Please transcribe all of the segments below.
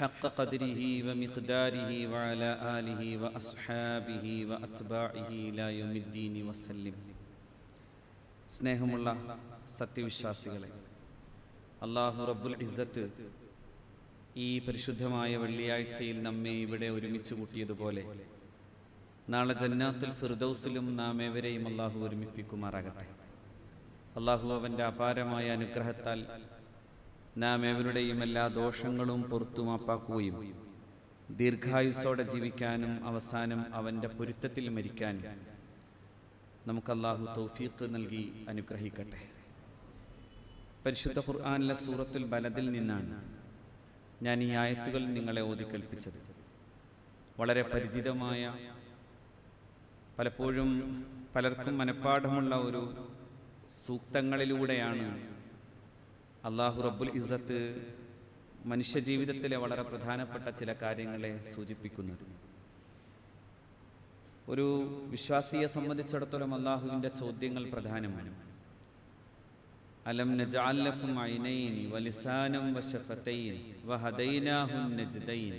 حق قدره ومقداره وعلى آله وأصحابه وأتباعه إلى يوم الدين وسلم സ്നേഹമുള്ള സത്യവിശ്വാസികളെ അള്ളാഹു റബ്ബുൽ ഇസ്സത്ത് ഈ പരിശുദ്ധമായ വെള്ളിയാഴ്ചയിൽ നമ്മെ ഇവിടെ ഒരുമിച്ച് കൂട്ടിയതുപോലെ നാളെ ജന്നാത്തുൽ ഫിർദൗസിലും നാം ഏവരെയും അള്ളാഹു ഒരുമിപ്പിക്കുമാറാകട്ടെ അള്ളാഹു അവൻ്റെ അപാരമായ അനുഗ്രഹത്താൽ നാം ഏവരുടെയും എല്ലാ ദോഷങ്ങളും പുറത്തു മാപ്പാക്കുകയും ദീർഘായുസ്സോടെ ജീവിക്കാനും അവസാനം അവൻ്റെ പൊരുത്തത്തിൽ മരിക്കാനും നമുക്ക് അള്ളാഹു തൗഫീഖ് നൽകി അനുഗ്രഹിക്കട്ടെ പരിശുദ്ധ ഖുർആാനിലെ സൂറത്തുൽ ബലദിൽ നിന്നാണ് ഞാൻ ഈ ആയത്തുകൾ നിങ്ങളെ ഓതി കൽപ്പിച്ചത് വളരെ പരിചിതമായ പലപ്പോഴും പലർക്കും മനഃപ്പാഠമുള്ള ഒരു സൂക്തങ്ങളിലൂടെയാണ് അള്ളാഹു റബ്ബുൽ ഇസ്സത്ത് മനുഷ്യജീവിതത്തിലെ വളരെ പ്രധാനപ്പെട്ട ചില കാര്യങ്ങളെ സൂചിപ്പിക്കുന്നത് ഒരു വിശ്വാസിയെ സംബന്ധിച്ചിടത്തോളം അള്ളാഹുവിൻ്റെ ചോദ്യങ്ങൾ പ്രധാനമാണ് അലം നജഅല്ലക്കും ഐനൈനി വലിസാനം വശഫതൈൻ വഹദൈനാഹുൻ നജ്ദൈൻ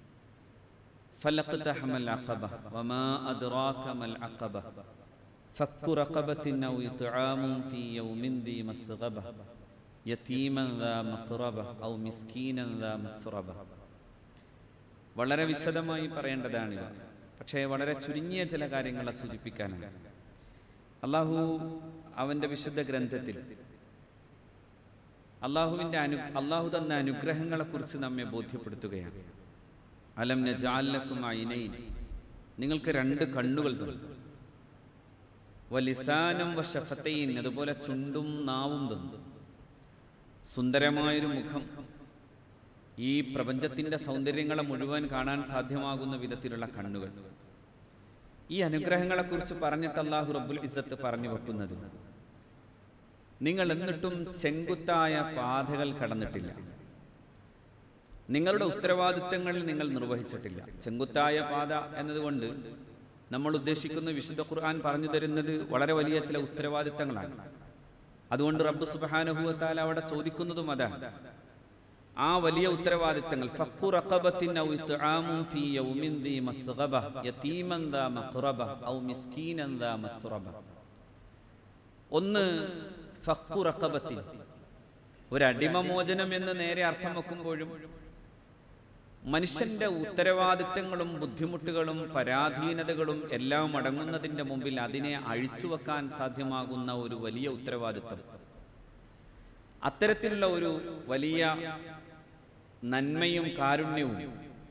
فلقتحم العقبة وما أدراك ما العقبة فك رقبة أو إطعام في يوم ذي مسغبة يتيما ذا مقربة أو مسكينا ذا متربة വളരെ വിശദമായി പറയേണ്ടതാണിവ പക്ഷേ വളരെ ചുരുങ്ങിയ ചില കാര്യങ്ങളെ സൂചിപ്പിക്കാനാണ് അള്ളാഹു അവൻ്റെ വിശുദ്ധ ഗ്രന്ഥത്തിൽ അള്ളാഹുവിൻ്റെ അനു അള്ളാഹു തന്ന അനുഗ്രഹങ്ങളെക്കുറിച്ച് നമ്മെ ബോധ്യപ്പെടുത്തുകയാണ് അലം നജാലക്കും ഐനൈൻ നിങ്ങൾക്ക് രണ്ട് കണ്ണുകൾ തന്നു വലിസാനം വശഫത്തൈൻ അതുപോലെ ചുണ്ടും നാവും തന്നു സുന്ദരമായൊരു മുഖം ഈ പ്രപഞ്ചത്തിന്റെ സൗന്ദര്യങ്ങളെ മുഴുവൻ കാണാൻ സാധ്യമാകുന്ന വിധത്തിലുള്ള കണ്ണുകൾ ഈ അനുഗ്രഹങ്ങളെക്കുറിച്ച് പറഞ്ഞിട്ട് അള്ളാഹു റബ്ബുൽ ഇസ്സത്ത് പറഞ്ഞു വെക്കുന്നത് നിങ്ങൾ എന്നിട്ടും ചെങ്കുത്തായ പാതകൾ കടന്നിട്ടില്ല നിങ്ങളുടെ ഉത്തരവാദിത്തങ്ങൾ നിങ്ങൾ നിർവഹിച്ചിട്ടില്ല ചെങ്കുത്തായ പാത എന്നതുകൊണ്ട് നമ്മൾ ഉദ്ദേശിക്കുന്ന വിശുദ്ധ ഖുർആൻ പറഞ്ഞു തരുന്നത് വളരെ വലിയ ചില ഉത്തരവാദിത്തങ്ങളാണ് അതുകൊണ്ട് റബ്ബ് സുബാനുഭവത്താൽ അവിടെ ചോദിക്കുന്നതും അതാണ് ആ വലിയ ഉത്തരവാദിത്തങ്ങൾ ഫഖു റഖബത്തിൻ ഔ ഇത്ആമുൻ ഫീ യൗമിൻ ദീ മസ്ഗബ യതീമൻ ദാ മഖറബ ഔ മിസ്കീനൻ ദാ മത്റബ ഒന്ന് ഫഖു റഖബത്തിൻ ഒരു അടിമമോചനം എന്ന് നേരെ അർത്ഥം വെക്കുമ്പോഴും മനുഷ്യന്റെ ഉത്തരവാദിത്തങ്ങളും ബുദ്ധിമുട്ടുകളും പരാധീനതകളും എല്ലാം അടങ്ങുന്നതിന്റെ മുമ്പിൽ അതിനെ അഴിച്ചുവെക്കാൻ സാധ്യമാകുന്ന ഒരു വലിയ ഉത്തരവാദിത്തം അത്തരത്തിലുള്ള ഒരു വലിയ നന്മയും കാരുണ്യവും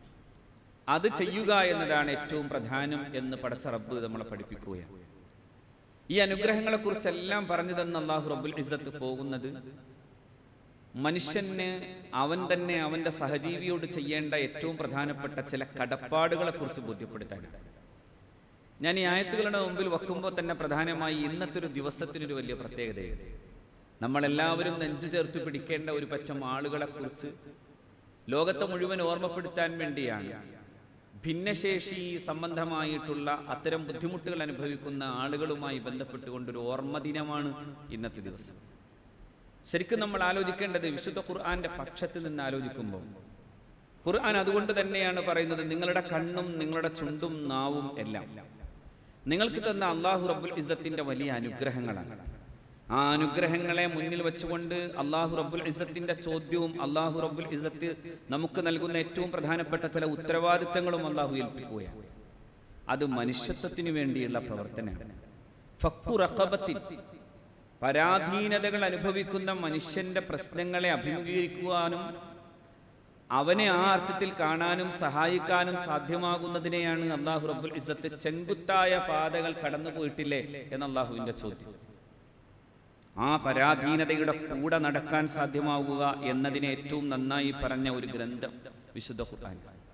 അത് ചെയ്യുക എന്നതാണ് ഏറ്റവും പ്രധാനം എന്ന് പടച്ച റബ്ബ് നമ്മളെ പഠിപ്പിക്കുകയാണ് ഈ അനുഗ്രഹങ്ങളെക്കുറിച്ചെല്ലാം പറഞ്ഞു തന്ന അള്ളാഹു റബ്ബുൽ ഇസ്സത്ത് പോകുന്നത് മനുഷ്യന് അവൻ തന്നെ അവന്റെ സഹജീവിയോട് ചെയ്യേണ്ട ഏറ്റവും പ്രധാനപ്പെട്ട ചില കടപ്പാടുകളെ കുറിച്ച് ബോധ്യപ്പെടുത്താനാണ് ഞാൻ ഈ ആയത്തുകളുടെ മുമ്പിൽ വെക്കുമ്പോൾ തന്നെ പ്രധാനമായി ഇന്നത്തെ ഒരു ദിവസത്തിനൊരു വലിയ പ്രത്യേകതയുണ്ട് നമ്മളെല്ലാവരും നെഞ്ചു ചേർത്ത് പിടിക്കേണ്ട ഒരു പറ്റം ആളുകളെ കുറിച്ച് ലോകത്തെ മുഴുവൻ ഓർമ്മപ്പെടുത്താൻ വേണ്ടിയാണ് ഭിന്നശേഷി സംബന്ധമായിട്ടുള്ള അത്തരം ബുദ്ധിമുട്ടുകൾ അനുഭവിക്കുന്ന ആളുകളുമായി ബന്ധപ്പെട്ടുകൊണ്ടൊരു ഓർമ്മ ദിനമാണ് ഇന്നത്തെ ദിവസം ശരിക്കും നമ്മൾ ആലോചിക്കേണ്ടത് വിശുദ്ധ ഖുർആന്റെ പക്ഷത്തിൽ നിന്ന് ആലോചിക്കുമ്പോൾ ഖുർആൻ അതുകൊണ്ട് തന്നെയാണ് പറയുന്നത് നിങ്ങളുടെ കണ്ണും നിങ്ങളുടെ ചുണ്ടും നാവും എല്ലാം നിങ്ങൾക്ക് തന്ന അള്ളാഹു റബ്ബുൽ ഇസ്സത്തിന്റെ വലിയ അനുഗ്രഹങ്ങളാണ് ആ അനുഗ്രഹങ്ങളെ മുന്നിൽ വെച്ചുകൊണ്ട് അള്ളാഹു റബ്ബുൽ ഇസ്സത്തിന്റെ ചോദ്യവും അള്ളാഹു റബ്ബുൽ ഇസ്സത്ത് നമുക്ക് നൽകുന്ന ഏറ്റവും പ്രധാനപ്പെട്ട ചില ഉത്തരവാദിത്തങ്ങളും അള്ളാഹു ഏൽപ്പിക്കുകയാണ് അത് മനുഷ്യത്വത്തിന് വേണ്ടിയുള്ള പ്രവർത്തനമാണ് ഫക്കു റഖബത്തിൻ പരാധീനതകൾ അനുഭവിക്കുന്ന മനുഷ്യന്റെ പ്രശ്നങ്ങളെ അഭിമുഖീകരിക്കുവാനും അവനെ ആ അർത്ഥത്തിൽ കാണാനും സഹായിക്കാനും സാധ്യമാകുന്നതിനെയാണ് അള്ളാഹു റബ്ബുൽ ഇസ്സത്ത് ചെങ്കുത്തായ പാതകൾ കടന്നു പോയിട്ടില്ലേ എന്ന അള്ളാഹുവിന്റെ ചോദ്യം ആ പരാധീനതയുടെ കൂടെ നടക്കാൻ സാധ്യമാവുക എന്നതിനെ ഏറ്റവും നന്നായി പറഞ്ഞ ഒരു ഗ്രന്ഥം വിശുദ്ധ ഖുർആൻ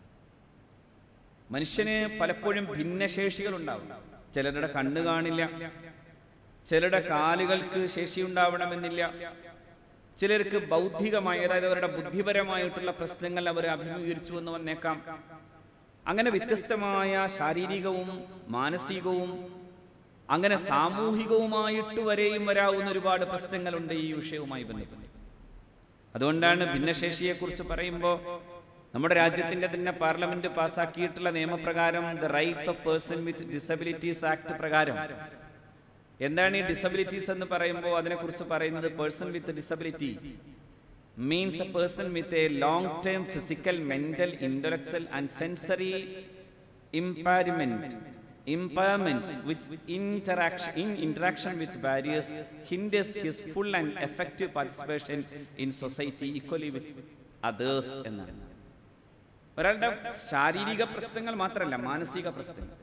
മനുഷ്യന് പലപ്പോഴും ഭിന്നശേഷികൾ ഉണ്ടാവും ചിലരുടെ കണ്ണ് കാണില്ല ചിലരുടെ കാലുകൾക്ക് ശേഷിയുണ്ടാവണമെന്നില്ല ചിലർക്ക് ബൗദ്ധികമായി അതായത് അവരുടെ ബുദ്ധിപരമായിട്ടുള്ള പ്രശ്നങ്ങൾ അവർ അഭിമുഖീകരിച്ചു എന്ന് വന്നേക്കാം അങ്ങനെ വ്യത്യസ്തമായ ശാരീരികവും മാനസികവും അങ്ങനെ സാമൂഹികവുമായിട്ട് വരെയും വരാവുന്ന ഒരുപാട് പ്രശ്നങ്ങളുണ്ട് ഈ വിഷയവുമായി ബന്ധപ്പെട്ട് അതുകൊണ്ടാണ് ഭിന്നശേഷിയെക്കുറിച്ച് പറയുമ്പോൾ നമ്മുടെ രാജ്യത്തിന്റെ തന്നെ പാർലമെന്റ് പാസാക്കിയിട്ടുള്ള നിയമപ്രകാരം the rights of person with disabilities act പ്രകാരം എന്താണ് ഈ ഡിസബിലിറ്റീസ് എന്ന് പറയുമ്പോൾ അതിനെക്കുറിച്ച് പറയുന്നത് person with disability means a person with a long term physical mental intellectual and sensory impairment impairment which interaction in interaction with barriers hinders his full and effective participation in society equally with others എന്നാണ് ഒരാളുടെ ശാരീരിക പ്രശ്നങ്ങൾ മാത്രമല്ല മാനസിക പ്രശ്നങ്ങൾ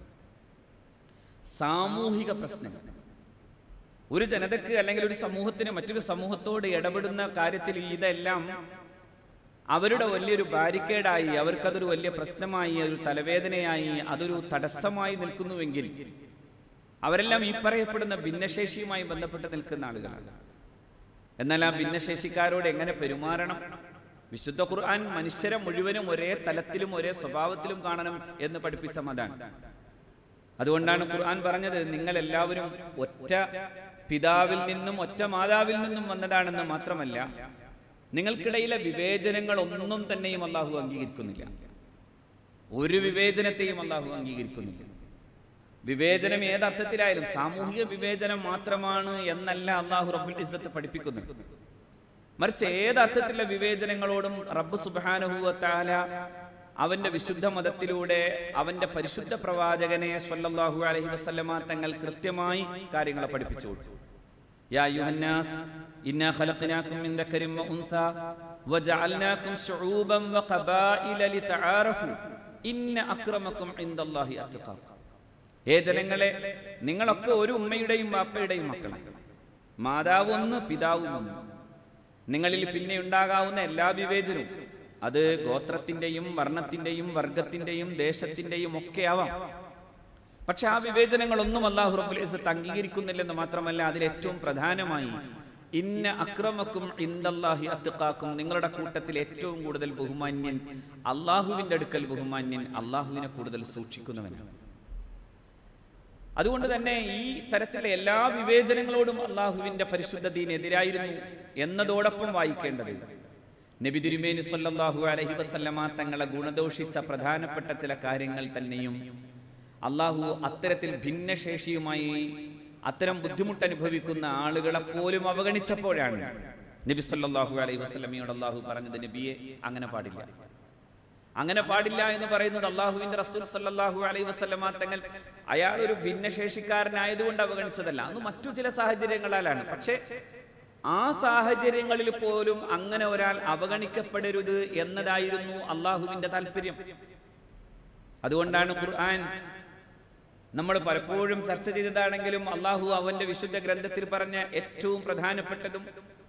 സാമൂഹിക പ്രശ്നങ്ങൾ ഒരു ജനതക്ക് അല്ലെങ്കിൽ ഒരു സമൂഹത്തിന് മറ്റൊരു സമൂഹത്തോട് ഇടപെടുന്ന കാര്യത്തിൽ ഇതെല്ലാം അവരുടെ വലിയൊരു ബാരിക്കേഡായി അവർക്കതൊരു വലിയ പ്രശ്നമായി ഒരു തലവേദനയായി അതൊരു തടസ്സമായി നിൽക്കുന്നുവെങ്കിൽ അവരെല്ലാം ഈ പറയപ്പെടുന്ന ഭിന്നശേഷിയുമായി ബന്ധപ്പെട്ട് നിൽക്കുന്ന ആളുകളാണ് എന്നാൽ ആ ഭിന്നശേഷിക്കാരോട് എങ്ങനെ പെരുമാറണം വിശുദ്ധ ഖുർആൻ മനുഷ്യരെ മുഴുവനും ഒരേ തലത്തിലും ഒരേ സ്വഭാവത്തിലും കാണണം എന്ന് പഠിപ്പിച്ച മതാണ് അതുകൊണ്ടാണ് ഖുർആൻ പറഞ്ഞത് നിങ്ങൾ എല്ലാവരും ഒറ്റ പിതാവിൽ നിന്നും ഒറ്റ മാതാവിൽ നിന്നും വന്നതാണെന്ന് മാത്രമല്ല നിങ്ങൾക്കിടയിലെ വിവേചനങ്ങൾ ഒന്നും തന്നെയും അള്ളാഹു അംഗീകരിക്കുന്നില്ല ഒരു വിവേചനത്തെയും അള്ളാഹു അംഗീകരിക്കുന്നില്ല വിവേചനം ഏതർത്ഥത്തിലായാലും സാമൂഹിക വിവേചനം മാത്രമാണ് എന്നല്ല അള്ളാഹു റബ്ബുൽ ഇസ്സത്ത് പഠിപ്പിക്കുന്നത് മറിച്ച് ഏതർത്ഥത്തിലുള്ള വിവേചനങ്ങളോടും റബ്ബ് സുബാനുഭൂവത്താല അവന്റെ വിശുദ്ധ മതത്തിലൂടെ അവന്റെ പരിശുദ്ധ പ്രവാചകനെ സ്വല്ലല്ലാഹു അലൈഹി വസല്ലമ തങ്ങൾ കൃത്യമായി കാര്യങ്ങളെ പഠിപ്പിച്ചു കൊടുത്തു യാ യുഹന്നാസ് ഇന്നാ ഖലഖനാകും മിൻ ദക്കരിൻ വഉൻസാ വജഅൽനാകും ശുഊബൻ വഖബായില ലിതആറഫു ഇന്ന അക്രമക്കും ഇൻദല്ലാഹി അത്ഖാക്കും ഏ ജനങ്ങളെ നിങ്ങളൊക്കെ ഒരു ഉമ്മയുടെയും ബാപ്പയുടെയും മക്കളാണ് മാതാവ് ഒന്ന് പിതാവും ഒന്ന് നിങ്ങളിൽ പിന്നെ ഉണ്ടാകാവുന്ന എല്ലാ വിവേചനവും അത് ഗോത്രത്തിന്റെയും വർണ്ണത്തിന്റെയും വർഗത്തിന്റെയും ദേശത്തിന്റെയും ഒക്കെ ആവാം പക്ഷെ ആ വിവേചനങ്ങളൊന്നും അള്ളാഹു റബ്ബുൽ ഇസ്സത്ത് അംഗീകരിക്കുന്നില്ലെന്ന് മാത്രമല്ല അതിൽ ഏറ്റവും പ്രധാനമായി ഇന്ന അക്രമക്കും ഇന്ദല്ലാഹി അത്തുക്കാക്കും നിങ്ങളുടെ കൂട്ടത്തിൽ ഏറ്റവും കൂടുതൽ ബഹുമാന്യൻ അള്ളാഹുവിന്റെ അടുക്കൽ ബഹുമാന്യൻ അള്ളാഹുവിനെ കൂടുതൽ സൂക്ഷിക്കുന്നവനാണ് അതുകൊണ്ട് തന്നെ ഈ തരത്തിലുള്ള എല്ലാ വിവേചനങ്ങളോടും അള്ളാഹുവിന്റെ പരിശുദ്ധ ദീനെതിരായിരുന്നു എന്നതോടൊപ്പം വായിക്കേണ്ടത് നബി തിരുമേനി സല്ലല്ലാഹു അലൈഹി വസല്ലമ തങ്ങളെ ഗുണദോഷിച്ച പ്രധാനപ്പെട്ട ചില കാര്യങ്ങൾ തന്നെയും അള്ളാഹു അത്തരത്തിൽ ഭിന്നശേഷിയുമായി അത്തരം ബുദ്ധിമുട്ട് അനുഭവിക്കുന്ന ആളുകളെ പോലും അവഗണിച്ചപ്പോഴാണ് നബി സല്ലല്ലാഹു അലൈഹി വസല്ലമയോട് അള്ളാഹു പറഞ്ഞത് നബിയെ അങ്ങനെ പാടില്ല അങ്ങനെ പാടില്ല എന്ന് പറയുന്നത് അള്ളാഹുവിന്റെ റസൂൽ സല്ലല്ലാഹു അലൈഹി വസല്ലമ തങ്ങൾ അയാൾ ഒരു ഭിന്നശേഷിക്കാരനായതുകൊണ്ട് അവഗണിച്ചതല്ല അത് മറ്റു ചില സാഹചര്യങ്ങളാലാണ് പക്ഷേ ആ സാഹചര്യങ്ങളിൽ പോലും അങ്ങനെ ഒരാൾ അവഗണിക്കപ്പെടരുത് എന്നതായിരുന്നു അള്ളാഹുവിന്റെ താല്പര്യം അതുകൊണ്ടാണ് ഖുർആൻ നമ്മൾ പലപ്പോഴും ചർച്ച ചെയ്തതാണെങ്കിലും അള്ളാഹു അവന്റെ വിശുദ്ധ ഗ്രന്ഥത്തിൽ പറഞ്ഞ ഏറ്റവും പ്രധാനപ്പെട്ടതും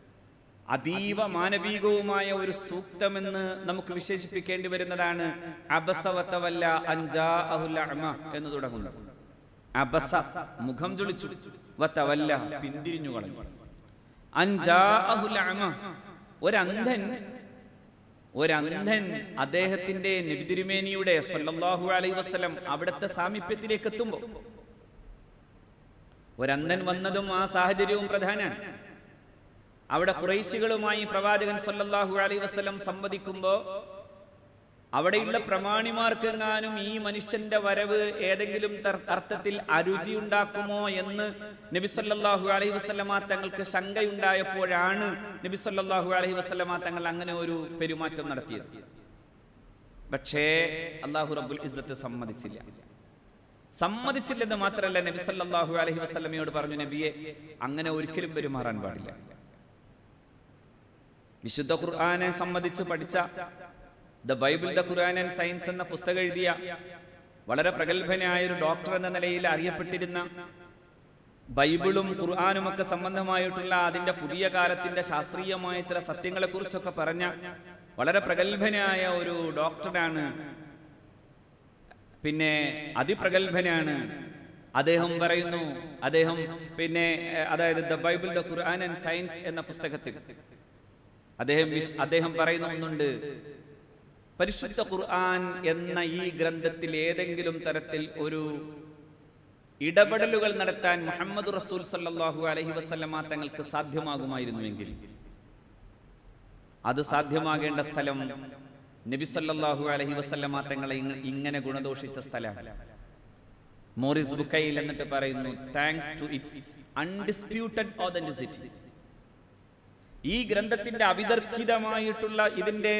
അതീവ മാനവികവുമായ ഒരു സൂക്തമെന്ന് നമുക്ക് വിശേഷിപ്പിക്കേണ്ടി വരുന്നതാണ് അബസവത്തവല്ല അഞ്ചാ അഹുൽ അഅമ എന്ന് തുടങ്ങുന്നത് അബസ മുഖം ചുളിച്ചു വത്തവല്ല പിന്തിരിഞ്ഞു കളഞ്ഞു അഞ്ചാ അഹുൽ അഅമ ഒരന്ധൻ ഒരന്ധൻ അദ്ദേഹത്തിന്റെ നബിതിരുമേനിയുടെ സല്ലല്ലാഹു അലൈഹി വസല്ലം അവിടുത്തെ സാമീപ്യത്തിലേക്ക് എത്തുമ്പോൾ ഒരന്ധൻ വന്നതും ആ സാഹചര്യവും പ്രധാനമാണ് അവിടെ കുറേശികളുമായി പ്രവാചകൻ സല്ലല്ലാഹു അലൈഹി വസല്ലം സംവദിക്കുമ്പോൾ അവിടെയുള്ള പ്രമാണിമാർക്കെങ്ങാനും ഈ മനുഷ്യന്റെ വരവ് ഏതെങ്കിലും തർ- അർത്ഥത്തിൽ അരുചി ഉണ്ടാക്കുമോ എന്ന് നബി സല്ലല്ലാഹു അലൈഹി വസല്ലമ തങ്ങൾക്ക് ശങ്കയുണ്ടായപ്പോഴാണ് നബി സല്ലല്ലാഹു അലൈഹി വസല്ലമ തങ്ങൾ അങ്ങനെ ഒരു പെരുമാറ്റം നടത്തിയത് പക്ഷേ അള്ളാഹു റബ്ബുൽ ഇസ്സത്ത് സമ്മതിച്ചില്ല സമ്മതിച്ചില്ലെന്ന് മാത്രമല്ല നബി സല്ലല്ലാഹു അലൈഹി വസല്ലമയോട് പറഞ്ഞു നബിയെ അങ്ങനെ ഒരിക്കലും പെരുമാറാൻ പാടില്ല വിശുദ്ധ ഖുർആനെ സംബന്ധിച്ച് പഠിച്ച the Bible the Quran and science എന്ന പുസ്തകം എഴുതിയ വളരെ പ്രഗത്ഭനായ ഒരു ഡോക്ടർ എന്ന നിലയിൽ അറിയപ്പെട്ടിരുന്ന ബൈബിളും ഖുർആാനും ഒക്കെ സംബന്ധമായിട്ടുള്ള അതിന്റെ പുതിയ കാലത്തിന്റെ ശാസ്ത്രീയമായ ചില സത്യങ്ങളെ കുറിച്ചൊക്കെ പറഞ്ഞ വളരെ പ്രഗത്ഭനായ ഒരു ഡോക്ടറാണ് പിന്നെ അതിപ്രഗത്ഭനാണ് അദ്ദേഹം പറയുന്നു അദ്ദേഹം പിന്നെ ഏഹ്, അതായത് the Bible the Quran and science എന്ന പുസ്തകത്തിൽ അദ്ദേഹം വിശ്- അദ്ദേഹം പറയുന്ന ഒന്നുണ്ട് പരിശുദ്ധ ഖുർആൻ എന്ന ഈ ഗ്രന്ഥത്തിൽ ഏതെങ്കിലും തരത്തിൽ ഒരു ഇടപെടലുകൾ നടത്താൻ മുഹമ്മദ് റസൂൽ സല്ലല്ലാഹു അലൈഹി വസല്ലമ തങ്ങൾക്ക് സാധ്യമാകുമായിരുന്നുവെങ്കിൽ അത് സാധ്യമാകേണ്ട സ്ഥലം നബി സല്ലല്ലാഹു അലൈഹി വസല്ലമ തങ്ങളെ ഇങ്ങ- ഇങ്ങനെ ഗുണദോഷിച്ച സ്ഥലം മോറിസ് ബുക്കൈൽ എന്നിട്ട് പറയുന്നു thanks to its undisputed authenticity ഈ ഗ്രന്ഥത്തിന്റെ അവിതർക്കിതമായിട്ടുള്ള ഇതിന്റെ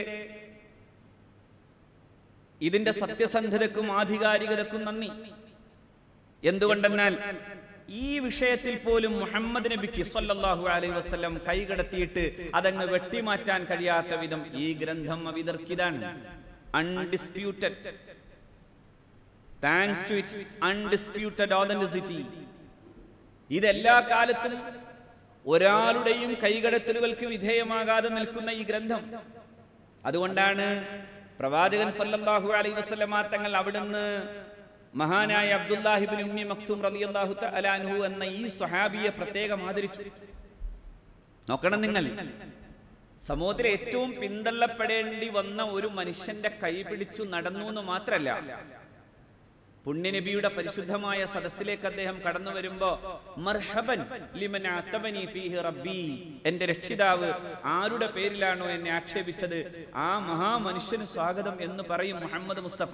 ഇതിന്റെ സത്യസന്ധതക്കും ആധികാരികതക്കും നന്ദി എന്തുകൊണ്ടെന്നാൽ ഈ വിഷയത്തിൽ പോലും മുഹമ്മദ് നബിക്ക് സല്ലല്ലാഹു അലൈഹി വസല്ലം കൈകടത്തിയിട്ട് അതങ്ങ് വെട്ടിമാറ്റാൻ കഴിയാത്ത വിധം ഈ ഗ്രന്ഥം അവിതർക്കിതാണ് undisputed thanks to its undisputed authenticity ഇതെല്ലാ കാലത്തും ഒരാളുടെയും കൈകടത്തലുകൾക്ക് വിധേയമാകാതെ നിൽക്കുന്ന ഈ ഗ്രന്ഥം അതുകൊണ്ടാണ് പ്രവാചകൻ സല്ലല്ലാഹു അലൈഹി വസല്ലമ തങ്ങൾ അവിടുന്ന് മഹാനായ അബ്ദുല്ലാഹിബിൻ ഉമ്മി മക്തും റളിയല്ലാഹു തആല അൻഹു എന്ന ഈ സ്വഹാബിയെ പ്രത്യേകം ആദരിച്ചു നോക്കണം നിങ്ങൾ സമൂഹത്തിൽ ഏറ്റവും പിന്തള്ളപ്പെടേണ്ടി വന്ന ഒരു മനുഷ്യന്റെ കൈ പിടിച്ചു നടന്നു എന്ന് മാത്രല്ല പുണ്യനബിയുടെ പരിശുദ്ധമായ സദസ്സിലേക്ക് അദ്ദേഹം കടന്നു വരുമ്പോ മർഹബൻ ലിമൻ അത്തബനി ഫീഹി റബ്ബി എന്റെ രക്ഷിതാവ് ആരുടെ പേരിലാണോ എന്നെ ആക്ഷേപിച്ചത് ആ മഹാമനുഷ്യന് സ്വാഗതം എന്ന് പറയും മുഹമ്മദ് മുസ്തഫ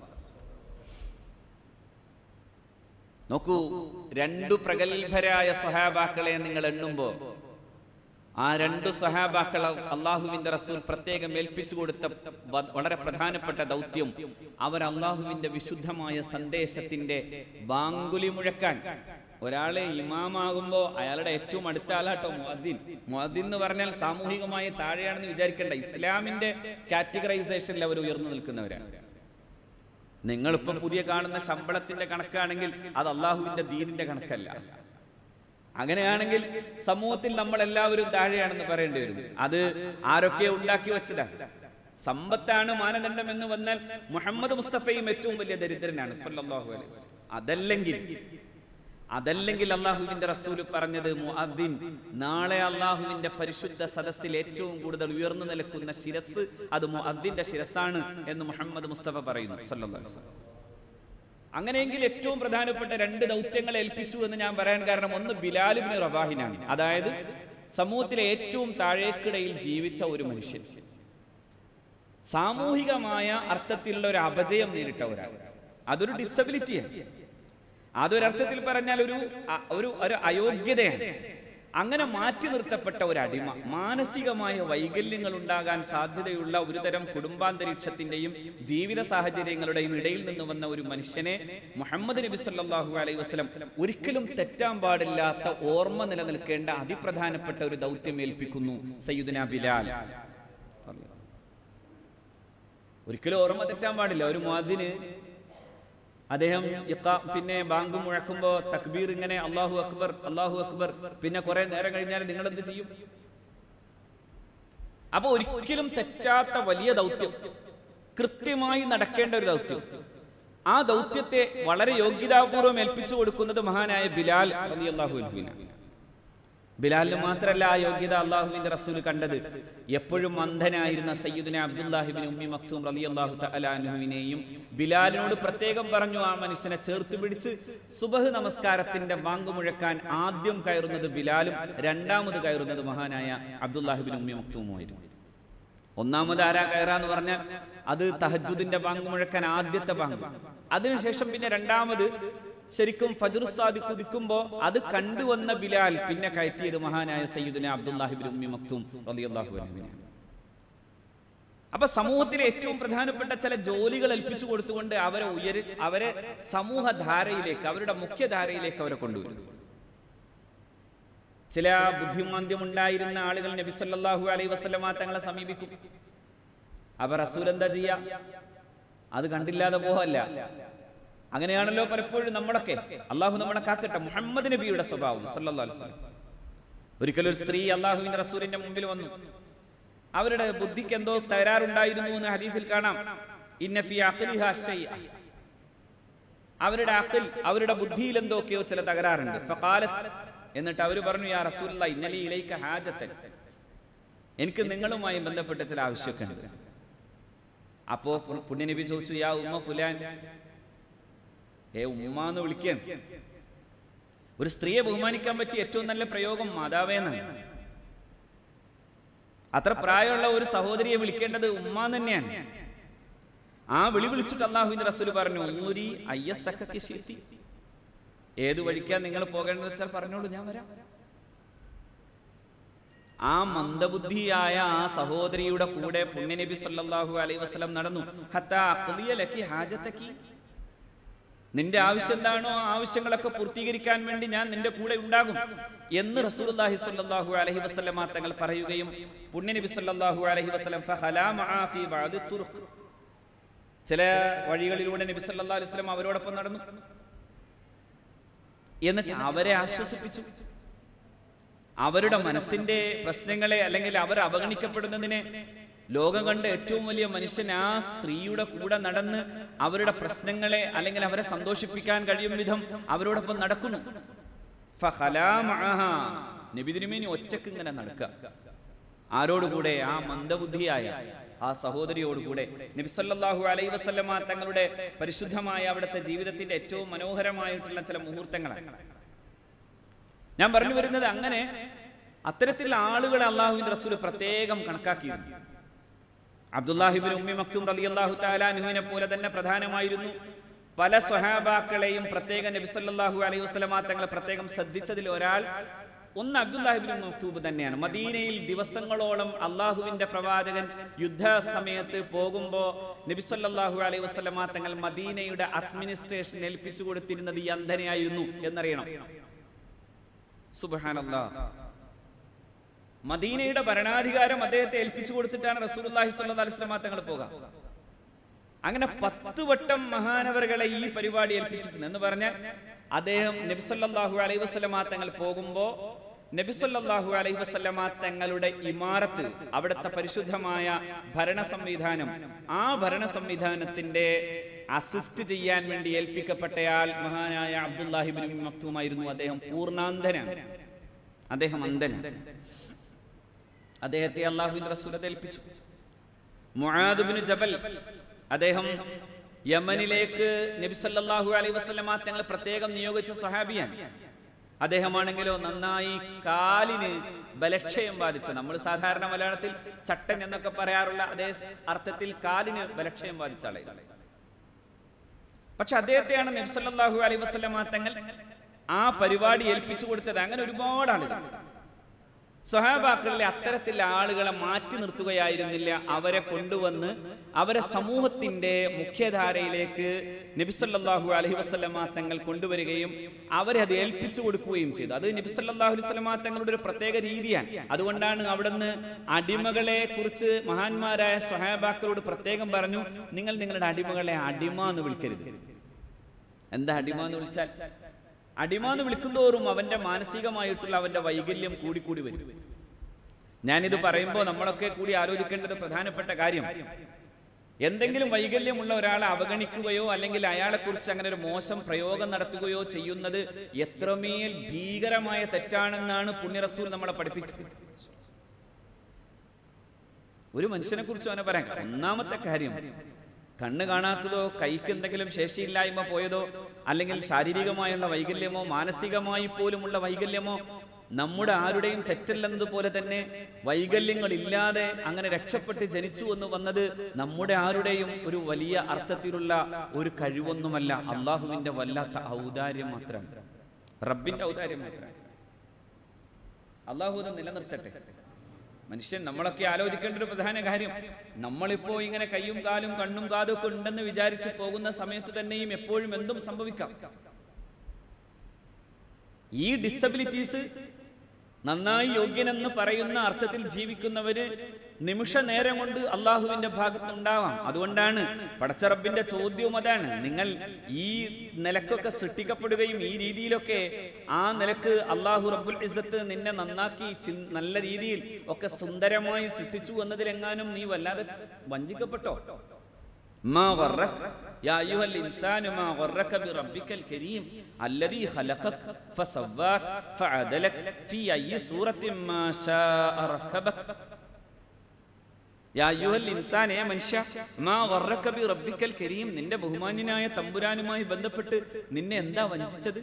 നോക്കൂ രണ്ടു പ്രഗത്ഭരായ സഹാബാക്കളെ നിങ്ങൾ എണ്ണുമ്പോ ആ രണ്ടു സഹാബാക്കൾ അള്ളാഹുവിന്റെ റസൂൽ പ്രത്യേകം ഏൽപ്പിച്ചു കൊടുത്ത വ- വളരെ പ്രധാനപ്പെട്ട ദൗത്യം അവർ അള്ളാഹുവിന്റെ വിശുദ്ധമായ സന്ദേശത്തിന്റെ ബാങ്കുലി മുഴക്കാൻ ഒരാളെ ഇമാമാകുമ്പോ അയാളുടെ ഏറ്റവും അടുത്ത ആളാട്ടോ മുഅദ്ദിൻ മുഅദ്ദിൻ എന്ന് പറഞ്ഞാൽ സാമൂഹികമായി താഴെയാണെന്ന് വിചാരിക്കേണ്ട ഇസ്ലാമിന്റെ കാറ്റഗറൈസേഷനിൽ അവർ ഉയർന്നു നിൽക്കുന്നവരാണ് നിങ്ങളിപ്പോ പുതിയ കാണുന്ന ശമ്പളത്തിന്റെ കണക്കാണെങ്കിൽ അത് അള്ളാഹുവിന്റെ ദീനിന്റെ കണക്കല്ല അങ്ങനെയാണെങ്കിൽ സമൂഹത്തിൽ നമ്മൾ എല്ലാവരും താഴെയാണെന്ന് പറയേണ്ടി വരും അത് ആരൊക്കെ ഉണ്ടാക്കി വെച്ചതാണ് സമ്പത്താണ് മാനദണ്ഡം എന്ന് വന്നാൽ മുഹമ്മദ് മുസ്തഫയും ഏറ്റവും വലിയ ദരിദ്രനാണ് സല്ലല്ലാഹു അലൈഹി വസല്ലം. അതല്ലെങ്കിൽ അതല്ലെങ്കിൽ അള്ളാഹുവിന്റെ റസൂല് പറഞ്ഞത് മുഅദ്ദിൻ നാളെ അള്ളാഹുവിന്റെ പരിശുദ്ധ സദസ്സിൽ ഏറ്റവും കൂടുതൽ ഉയർന്നു നിൽക്കുന്ന ശിരസ് അത് മുഅദ്ദിന്റെ ശിരസാണ് എന്ന് മുഹമ്മദ് മുസ്തഫ പറയുന്നു സല്ലല്ലാഹു അലൈഹി വസല്ലം. അങ്ങനെയെങ്കിൽ ഏറ്റവും പ്രധാനപ്പെട്ട രണ്ട് ദൗത്യങ്ങൾ ഏൽപ്പിച്ചു എന്ന് ഞാൻ പറയാൻ കാരണം ഒന്ന് ബിലാലിബിന് റബാഹിനാണ് അതായത് സമൂഹത്തിലെ ഏറ്റവും താഴേക്കിടയിൽ ജീവിച്ച ഒരു മനുഷ്യൻ സാമൂഹികമായ അർത്ഥത്തിലുള്ള ഒരു അപജയം നേരിട്ട ഒരാൾ അതൊരു ഡിസബിലിറ്റിയാണ് അതൊരർത്ഥത്തിൽ പറഞ്ഞാൽ ഒരു അ- ഒരു ഒരു അയോഗ്യതയാണ് അങ്ങനെ മാറ്റി നിർത്തപ്പെട്ട ഒരു അടിമ മാനസികമായ വൈകല്യങ്ങൾ ഉണ്ടാകാൻ സാധ്യതയുള്ള ഒരുതരം കുടുംബാന്തരീക്ഷത്തിന്റെയും ജീവിത സാഹചര്യങ്ങളുടെയും ഇടയിൽ നിന്ന് വന്ന ഒരു മനുഷ്യനെ മുഹമ്മദ് നബി സല്ലല്ലാഹു അലൈഹി വസല്ലം ഒരിക്കലും തെറ്റാൻ പാടില്ലാത്ത ഓർമ്മ നിലനിൽക്കേണ്ട അതിപ്രധാനപ്പെട്ട ഒരു ദൗത്യം ഏൽപ്പിക്കുന്നു സയ്യിദുന ബിലാൽ ഒരിക്കലും ഓർമ്മ തെറ്റാൻ പാടില്ല ഒരു മുഅദ്ദിന് അദ്ദേഹം ഇഖാ- പിന്നെ ബാങ്ക് മുഴക്കുമ്പോ തക്ബീർ ഇങ്ങനെ അള്ളാഹു അക്ബർ അള്ളാഹു അക്ബർ പിന്നെ കുറെ നേരം കഴിഞ്ഞാൽ നിങ്ങൾ എന്ത് ചെയ്യും അപ്പൊ ഒരിക്കലും തെറ്റാത്ത വലിയ ദൗത്യം കൃത്യമായി നടക്കേണ്ട ഒരു ദൗത്യം ആ ദൗത്യത്തെ വളരെ യോഗ്യതാപൂർവ്വം ഏൽപ്പിച്ചു കൊടുക്കുന്നത് മഹാനായ ബിലാൽ റളിയല്ലാഹു അൻഹുവിനാണ് ബിലാലിന് മാത്രമല്ല ആ യോഗ്യത അള്ളാഹുവിന്റെ റസൂൽ കണ്ടത് എപ്പോഴും അന്ധനായിരുന്ന സയ്യിദുന അബ്ദുല്ലാഹിബിൻ ഉമ്മി മക്തൂം റളിയല്ലാഹു തആല അൻഹുവിനെയും ബിലാലിനോട് പ്രത്യേകം പറഞ്ഞു ആ മനുഷ്യനെ ചേർത്ത് പിടിച്ച് സുബഹ് നമസ്കാരത്തിന്റെ വാങ്ക് മുഴക്കാൻ ആദ്യം കയറുന്നത് ബിലാലും രണ്ടാമത് കയറുന്നത് മഹാനായ അബ്ദുല്ലാഹിബിൻ ഉമ്മി മക്തൂമുമായിരുന്നു ഒന്നാമത് ആരാ കയറാന്ന് പറഞ്ഞാൽ അത് തഹജുദിന്റെ ബാങ്ക് മുഴക്കാൻ ആദ്യത്തെ ബാങ്ക് അതിനുശേഷം പിന്നെ രണ്ടാമത് ശരിക്കും ഫജറുസ്താദി കുതിക്കുമ്പോ അത് കണ്ടുവന്ന ബിലാൽ പിന്നെ കയറ്റിയത് മഹാനായ സയ്യിദുന അബ്ദുല്ലാഹിബിൻ ഉമ്മി മക്തും റളിയല്ലാഹു അൻഹുവിനെയാണ് അപ്പൊ സമൂഹത്തിലെ ഏറ്റവും പ്രധാനപ്പെട്ട ചില ജോലികൾ ഏൽപ്പിച്ചു കൊടുത്തുകൊണ്ട് അവരെ ഉയരി അവരെ സമൂഹധാരയിലേക്ക് അവരുടെ മുഖ്യധാരയിലേക്ക് അവരെ കൊണ്ടുവരുന്നു ചില ബുദ്ധിമാന്ദ്യം ഉണ്ടായിരുന്ന ആളുകൾ നബി സല്ലല്ലാഹു അലൈഹി വസല്ലമ തങ്ങളെ സമീപിക്കും അപ്പൊ റസൂൽ എന്താ ചെയ്യാ അത് കണ്ടില്ലാതെ പോവല്ല അങ്ങനെയാണല്ലോ പലപ്പോഴും നമ്മളൊക്കെ അള്ളാഹു നമ്മളെ കാക്കട്ടെ മുഹമ്മദ് നബിയുടെ സ്വഭാവം സല്ലല്ലാഹു അലൈഹി വസല്ലം ഒരിക്കലും ഒരു സ്ത്രീ അള്ളാഹുവിന്റെ റസൂലിന്റെ മുമ്പിൽ വന്നു അവരുടെ ബുദ്ധിക്ക് എന്തോ തകരാറുണ്ടായിരുന്നു എന്ന് ഹദീസിൽ കാണാം ഇന്ന ഫി അഖ്ലിഹാ ശൈഅ. അവരുടെ അഖിൽ അവരുടെ ബുദ്ധിയിൽ എന്തൊക്കെയോ ചില തകരാറുണ്ട് ഫഖാലത്ത് എന്നിട്ട് അവർ പറഞ്ഞു യാ റസൂലുള്ള ഇന്നലി ഇലൈക ഹാജത്തൻ എനിക്ക് നിങ്ങളുമായി ബന്ധപ്പെട്ട ചില ആവശ്യമൊക്കെ ഉണ്ട് അപ്പോ പു- പുണ്യനബി ചോദിച്ചു യാ ഉമ്മ ഫുലാൻ ഏ ഉമ്മ എന്ന് വിളിക്കാൻ ഒരു സ്ത്രീയെ ബഹുമാനിക്കാൻ പറ്റിയ ഏറ്റവും നല്ല പ്രയോഗം മാതാവേന്നാണ് അത്ര പ്രായമുള്ള ഒരു സഹോദരിയെ വിളിക്കേണ്ടത് ഉമ്മ തന്നെയാണ് ആ വിളി വിളിച്ചിട്ട് അള്ളാഹുവിന്റെ റസൂൽ പറഞ്ഞു ഒന്നൂരി അയ്യസക്കി ശീത്തി ഏത് വഴിക്കാ നിങ്ങൾ പോകേണ്ടത് വെച്ചാൽ പറഞ്ഞോളൂ ഞാൻ വരാം ആ മന്ദബുദ്ധിയായ ആ സഹോദരിയുടെ കൂടെ പുണ്യനബി സല്ലല്ലാഹു അലൈഹി വസല്ലം നടന്നു ഹത്താ അഖ്ദിയ ലക്കി ഹാജത്തക്കി നിന്റെ ആവശ്യം എന്താണോ ആ ആവശ്യങ്ങളൊക്കെ പൂർത്തീകരിക്കാൻ വേണ്ടി ഞാൻ നിന്റെ കൂടെ ഉണ്ടാകും എന്ന് റസൂലുള്ളാഹി സ്വല്ലല്ലാഹു അലൈഹി വസല്ലമ തങ്ങൾ പറയുകയും പുണ്യനബി സല്ലല്ലാഹു അലൈഹി വസല്ലം ഫഹലാ മആ ഫീ ബഅദി തുറുഖ് ചില വഴികളിലൂടെ നബി സല്ലല്ലാഹു അലൈഹി വസല്ലം അവരോടൊപ്പം നടന്നു എന്നിട്ട് അവരെ ആശ്വസിപ്പിച്ചു അവരുടെ മനസ്സിന്റെ പ്രശ്നങ്ങളെ അല്ലെങ്കിൽ അവർ അവഗണിക്കപ്പെടുന്നതിനെ ലോകം കണ്ട ഏറ്റവും വലിയ മനുഷ്യൻ ആ സ്ത്രീയുടെ കൂടെ നടന്ന് അവരുടെ പ്രശ്നങ്ങളെ അല്ലെങ്കിൽ അവരെ സന്തോഷിപ്പിക്കാൻ കഴിയും വിധം അവരോടൊപ്പം നടക്കുന്നു ഫഖലാ മഅഹാ. നബി തിരുമേനി ഒറ്റക്ക് ഇങ്ങനെ നടക്കുക ആരോടുകൂടെ ആ മന്ദബുദ്ധിയായ ആ സഹോദരിയോടുകൂടെ നബി സല്ലല്ലാഹു അലൈഹി വസല്ലമ തങ്ങളുടെ പരിശുദ്ധമായ അവിടുത്തെ ജീവിതത്തിന്റെ ഏറ്റവും മനോഹരമായിട്ടുള്ള ചില മുഹൂർത്തങ്ങളാണ് ഞാൻ പറഞ്ഞു വരുന്നത് അങ്ങനെ അത്തരത്തിലുള്ള ആളുകളെ അള്ളാഹുവിന്റെ റസൂൽ പ്രത്യേകം കണക്കാക്കിയിരുന്നു അബ്ദുല്ലാഹിബിൻ ഉമ്മി മക്തും റളിയല്ലാഹു തആലാനുവിനെ പോലെ തന്നെ പ്രധാനമായിരുന്നു പല സ്വഹാബാക്കളെയും പ്രത്യേക നബി സല്ലല്ലാഹു അലൈഹി വസല്ലമ തങ്ങളെ പ്രത്യേകം ശ്രദ്ധിച്ചതിൽ ഒരാൾ ഒന്ന് അബ്ദുല്ലാഹിബിൻ മക്തൂബ് തന്നെയാണ് മദീനയിൽ ദിവസങ്ങളോളം അള്ളാഹുവിന്റെ പ്രവാചകൻ യുദ്ധ സമയത്ത് പോകുമ്പോൾ നബി സല്ലല്ലാഹു അലൈഹി വസല്ലമ തങ്ങൾ മദീനയുടെ അഡ്മിനിസ്ട്രേഷൻ ഏൽപ്പിച്ചു കൊടുത്തിരുന്നത് ഈ അന്ധനെയായിരുന്നു എന്നറിയണം സുബ്ഹാനല്ലാഹ് മദീനയുടെ ഭരണാധികാരം അദ്ദേഹത്തെ ഏൽപ്പിച്ചു കൊടുത്തിട്ടാണ് റസൂലുള്ളാഹി സ്വല്ലല്ലാഹു അലൈഹി വസല്ലമ തങ്ങൾ പോകാം അങ്ങനെ പത്ത് വട്ടം മഹാനവറുകളെ ഈ പരിപാടി ഏൽപ്പിച്ചിട്ടുണ്ട് എന്ന് പറഞ്ഞാൽ അദ്ദേഹം നബിസല്ലാഹു അലൈഹി വസല്ലമ തങ്ങൾ പോകുമ്പോ നബിസല്ലാഹു അലൈഹി വസല്ലമ തങ്ങളുടെ ഇമാറത്ത് അവിടുത്തെ പരിശുദ്ധമായ ഭരണ സംവിധാനം ആ ഭരണ സംവിധാനത്തിന്റെ അസിസ്റ്റ് ചെയ്യാൻ വേണ്ടി ഏൽപ്പിക്കപ്പെട്ടയാൾ മഹാനായ അബ്ദുല്ലാഹിബിൻ മക്തൂമായിരുന്നു അദ്ദേഹം പൂർണ്ണാന്തനാണ് അദ്ദേഹം അന്ധനാണ് അദ്ദേഹത്തെ അള്ളാഹുവിന്റെ റസൂലത്തെ ഏൽപ്പിച്ചു മുആദുബിന് ജബൽ അദ്ദേഹം യമനിലേക്ക് നബി സല്ലല്ലാഹു അലൈഹി വസല്ലമ തങ്ങൾ പ്രത്യേകം നിയോഗിച്ച സ്വഹാബിയാണ് അദ്ദേഹമാണെങ്കിലോ നന്നായി കാലിന് ബലക്ഷയം ബാധിച്ച നമ്മൾ സാധാരണ മലയാളത്തിൽ ചട്ടൻ എന്നൊക്കെ പറയാറുള്ള അതേ അർത്ഥത്തിൽ കാലിന് ബലക്ഷയം ബാധിച്ച ആളായിരുന്നു പക്ഷെ അദ്ദേഹത്തെയാണ് നബി സല്ലല്ലാഹു അലൈഹി വസല്ലമ തങ്ങൾ ആ പരിപാടി ഏൽപ്പിച്ചു കൊടുത്തത് അങ്ങനെ ഒരുപാട് ആളുകൾ സ്വഹാബാക്കളിലെ അത്തരത്തിലുള്ള ആളുകളെ മാറ്റി നിർത്തുകയായിരുന്നില്ല അവരെ കൊണ്ടുവന്ന് അവരെ സമൂഹത്തിന്റെ മുഖ്യധാരയിലേക്ക് നബിസല്ലാഹു അലഹി വസ്ലമ തങ്ങൾ കൊണ്ടുവരികയും അവരെ അത് ഏൽപ്പിച്ചു കൊടുക്കുകയും ചെയ്തു അത് നബിസല്ലാഹു അലൈഹി വസ്ലമ തങ്ങളുടെ ഒരു പ്രത്യേക രീതിയാണ് അതുകൊണ്ടാണ് അവിടുന്ന് അടിമകളെ കുറിച്ച് മഹാന്മാരായ സ്വഹാബാക്കളോട് പ്രത്യേകം പറഞ്ഞു നിങ്ങൾ നിങ്ങളുടെ അടിമകളെ അടിമ എന്ന് വിളിക്കരുത് എന്താ അടിമ എന്ന് വിളിച്ചാൽ അടിമ എന്ന് വിളിക്കുന്തോറും അവന്റെ മാനസികമായിട്ടുള്ള അവന്റെ വൈകല്യം കൂടിക്കൂടി വരും ഞാനിത് പറയുമ്പോൾ നമ്മളൊക്കെ കൂടി ആലോചിക്കേണ്ടത് പ്രധാനപ്പെട്ട കാര്യം എന്തെങ്കിലും വൈകല്യമുള്ള ഒരാളെ അവഗണിക്കുകയോ അല്ലെങ്കിൽ അയാളെ കുറിച്ച് അങ്ങനെ ഒരു മോശം പ്രയോഗം നടത്തുകയോ ചെയ്യുന്നത് എത്രമേൽ ഭീകരമായ തെറ്റാണെന്നാണ് പുണ്യറസൂൽ നമ്മളെ പഠിപ്പിച്ചത് ഒരു മനുഷ്യനെ കുറിച്ചും അങ്ങനെ പറയാം ഒന്നാമത്തെ കാര്യം കണ്ണ് കാണാത്തതോ കൈക്ക് എന്തെങ്കിലും ശേഷിയില്ലായ്മ പോയതോ അല്ലെങ്കിൽ ശാരീരികമായുള്ള വൈകല്യമോ മാനസികമായി പോലുമുള്ള വൈകല്യമോ നമ്മുടെ ആരുടെയും തെറ്റല്ലെന്നതുപോലെ തന്നെ വൈകല്യങ്ങൾ ഇല്ലാതെ അങ്ങനെ രക്ഷപ്പെട്ട് ജനിച്ചു എന്ന് വന്നത് നമ്മുടെ ആരുടെയും ഒരു വലിയ അർത്ഥത്തിലുള്ള ഒരു കഴിവൊന്നുമല്ല അള്ളാഹുവിന്റെ വല്ലാത്ത ഔദാര്യം മാത്രം റബ്ബിന്റെ ഔദാര്യം മാത്രം അള്ളാഹു അത് നിലനിർത്തട്ടെ മനുഷ്യൻ നമ്മളൊക്കെ ആലോചിക്കേണ്ട ഒരു പ്രധാന കാര്യം നമ്മളിപ്പോ ഇങ്ങനെ കയ്യും കാലും കണ്ണും കാതും ഒക്കെ ഉണ്ടെന്ന് വിചാരിച്ച് പോകുന്ന സമയത്ത് തന്നെയും എപ്പോഴും എന്തും സംഭവിക്കാം ഈ ഡിസബിലിറ്റീസ് നന്നായി യോഗ്യനെന്ന് പറയുന്ന അർത്ഥത്തിൽ ജീവിക്കുന്നവര് നിമിഷ നേരം കൊണ്ട് അള്ളാഹുവിന്റെ ഭാഗത്ത് ഉണ്ടാവാം അതുകൊണ്ടാണ് പടച്ചറബിന്റെ ചോദ്യവും അതാണ് നിങ്ങൾ ഈ നിലക്കൊക്കെ സൃഷ്ടിക്കപ്പെടുകയും ഈ രീതിയിലൊക്കെ ആ നിലക്ക് അള്ളാഹു റബ്ബുൽ ഇസ്സത്ത് നിന്നെ നന്നാക്കി ചി- നല്ല രീതിയിൽ ഒക്കെ സുന്ദരമായി സൃഷ്ടിച്ചു എന്നതിലെങ്ങാനും നീ വല്ലാതെ വഞ്ചിക്കപ്പെട്ടോ ما غرك يا أيها الإنسان ما غرك بربك الكريم الذي خلقك فسواك فعدلك في أي صورة ما شاء ركبك യാ അയ്യുഹൽ ഇൻസാനേ മനുഷ്യ മാ ഗർറക ബി റബ്ബിക്കൽ കരീം നിന്റെ ബഹുമാന്യനായ തമ്പുരാനുമായി ബന്ധപ്പെട്ട് നിന്നെ എന്താ വഞ്ചിച്ചത്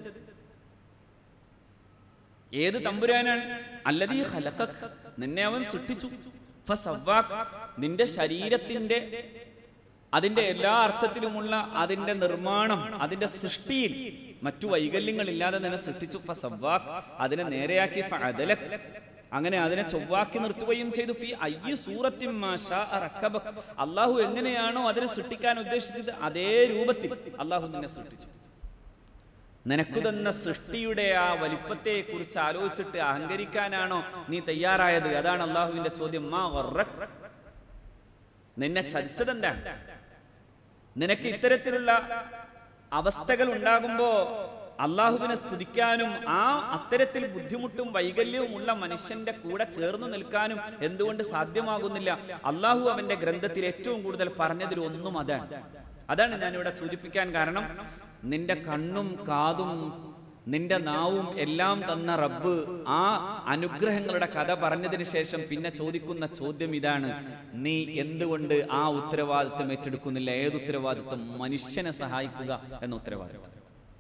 ഏത് തമ്പുരാനാണ് അല്ലതീ ഖലഖക് നിന്നെ അവൻ സൃഷ്ടിച്ചു ഫസവ്വാക് നിന്റെ ശരീരത്തിന്റെ അതിന്റെ എല്ലാ അർത്ഥത്തിലുമുള്ള അതിന്റെ നിർമ്മാണം അതിന്റെ സൃഷ്ടിയിൽ മറ്റു വൈകല്യങ്ങളില്ലാതെ നിന്നെ സൃഷ്ടിച്ചു ഫസവ്വാക് അതിനെ നേരെയാക്കി ഫഅദലക് അങ്ങനെ അതിനെ ചൊവ്വാക്കി നിർത്തുകയും ചെയ്തു ഫി അയ്യ സൂറത്തിൻ മാ ശാഅ റക്കബക്. അള്ളാഹു എങ്ങനെയാണോ അതിനെ സൃഷ്ടിക്കാൻ ഉദ്ദേശിച്ചത് അതേ രൂപത്തിൽ അള്ളാഹു നിന്നെ സൃഷ്ടിച്ചു നിനക്കു തന്ന സൃഷ്ടിയുടെ ആ വലിപ്പത്തെ കുറിച്ച് ആലോചിച്ചിട്ട് അഹങ്കരിക്കാനാണോ നീ തയ്യാറായത് അതാണ് അള്ളാഹുവിന്റെ ചോദ്യം മാ വർറക് നിന്നെ ചതിച്ചതെന്താണ് നിനക്ക് ഇത്തരത്തിലുള്ള അവസ്ഥകൾ ഉണ്ടാകുമ്പോ അള്ളാഹുവിനെ സ്തുതിക്കാനും ആ അത്തരത്തിൽ ബുദ്ധിമുട്ടും വൈകല്യവും ഉള്ള മനുഷ്യന്റെ കൂടെ ചേർന്ന് നിൽക്കാനും എന്തുകൊണ്ട് സാധ്യമാകുന്നില്ല അള്ളാഹു അവന്റെ ഗ്രന്ഥത്തിൽ ഏറ്റവും കൂടുതൽ പറഞ്ഞതിൽ ഒന്നും അതാണ് അതാണ് ഞാനിവിടെ സൂചിപ്പിക്കാൻ കാരണം നിന്റെ കണ്ണും കാതും നിന്റെ നാവും എല്ലാം തന്ന റബ്ബ് ആ അനുഗ്രഹങ്ങളുടെ കഥ പറഞ്ഞതിന് ശേഷം പിന്നെ ചോദിക്കുന്ന ചോദ്യം ഇതാണ് നീ എന്തുകൊണ്ട് ആ ഉത്തരവാദിത്വം ഏറ്റെടുക്കുന്നില്ല ഏത് ഉത്തരവാദിത്വം മനുഷ്യനെ സഹായിക്കുക എന്ന ഉത്തരവാദിത്വം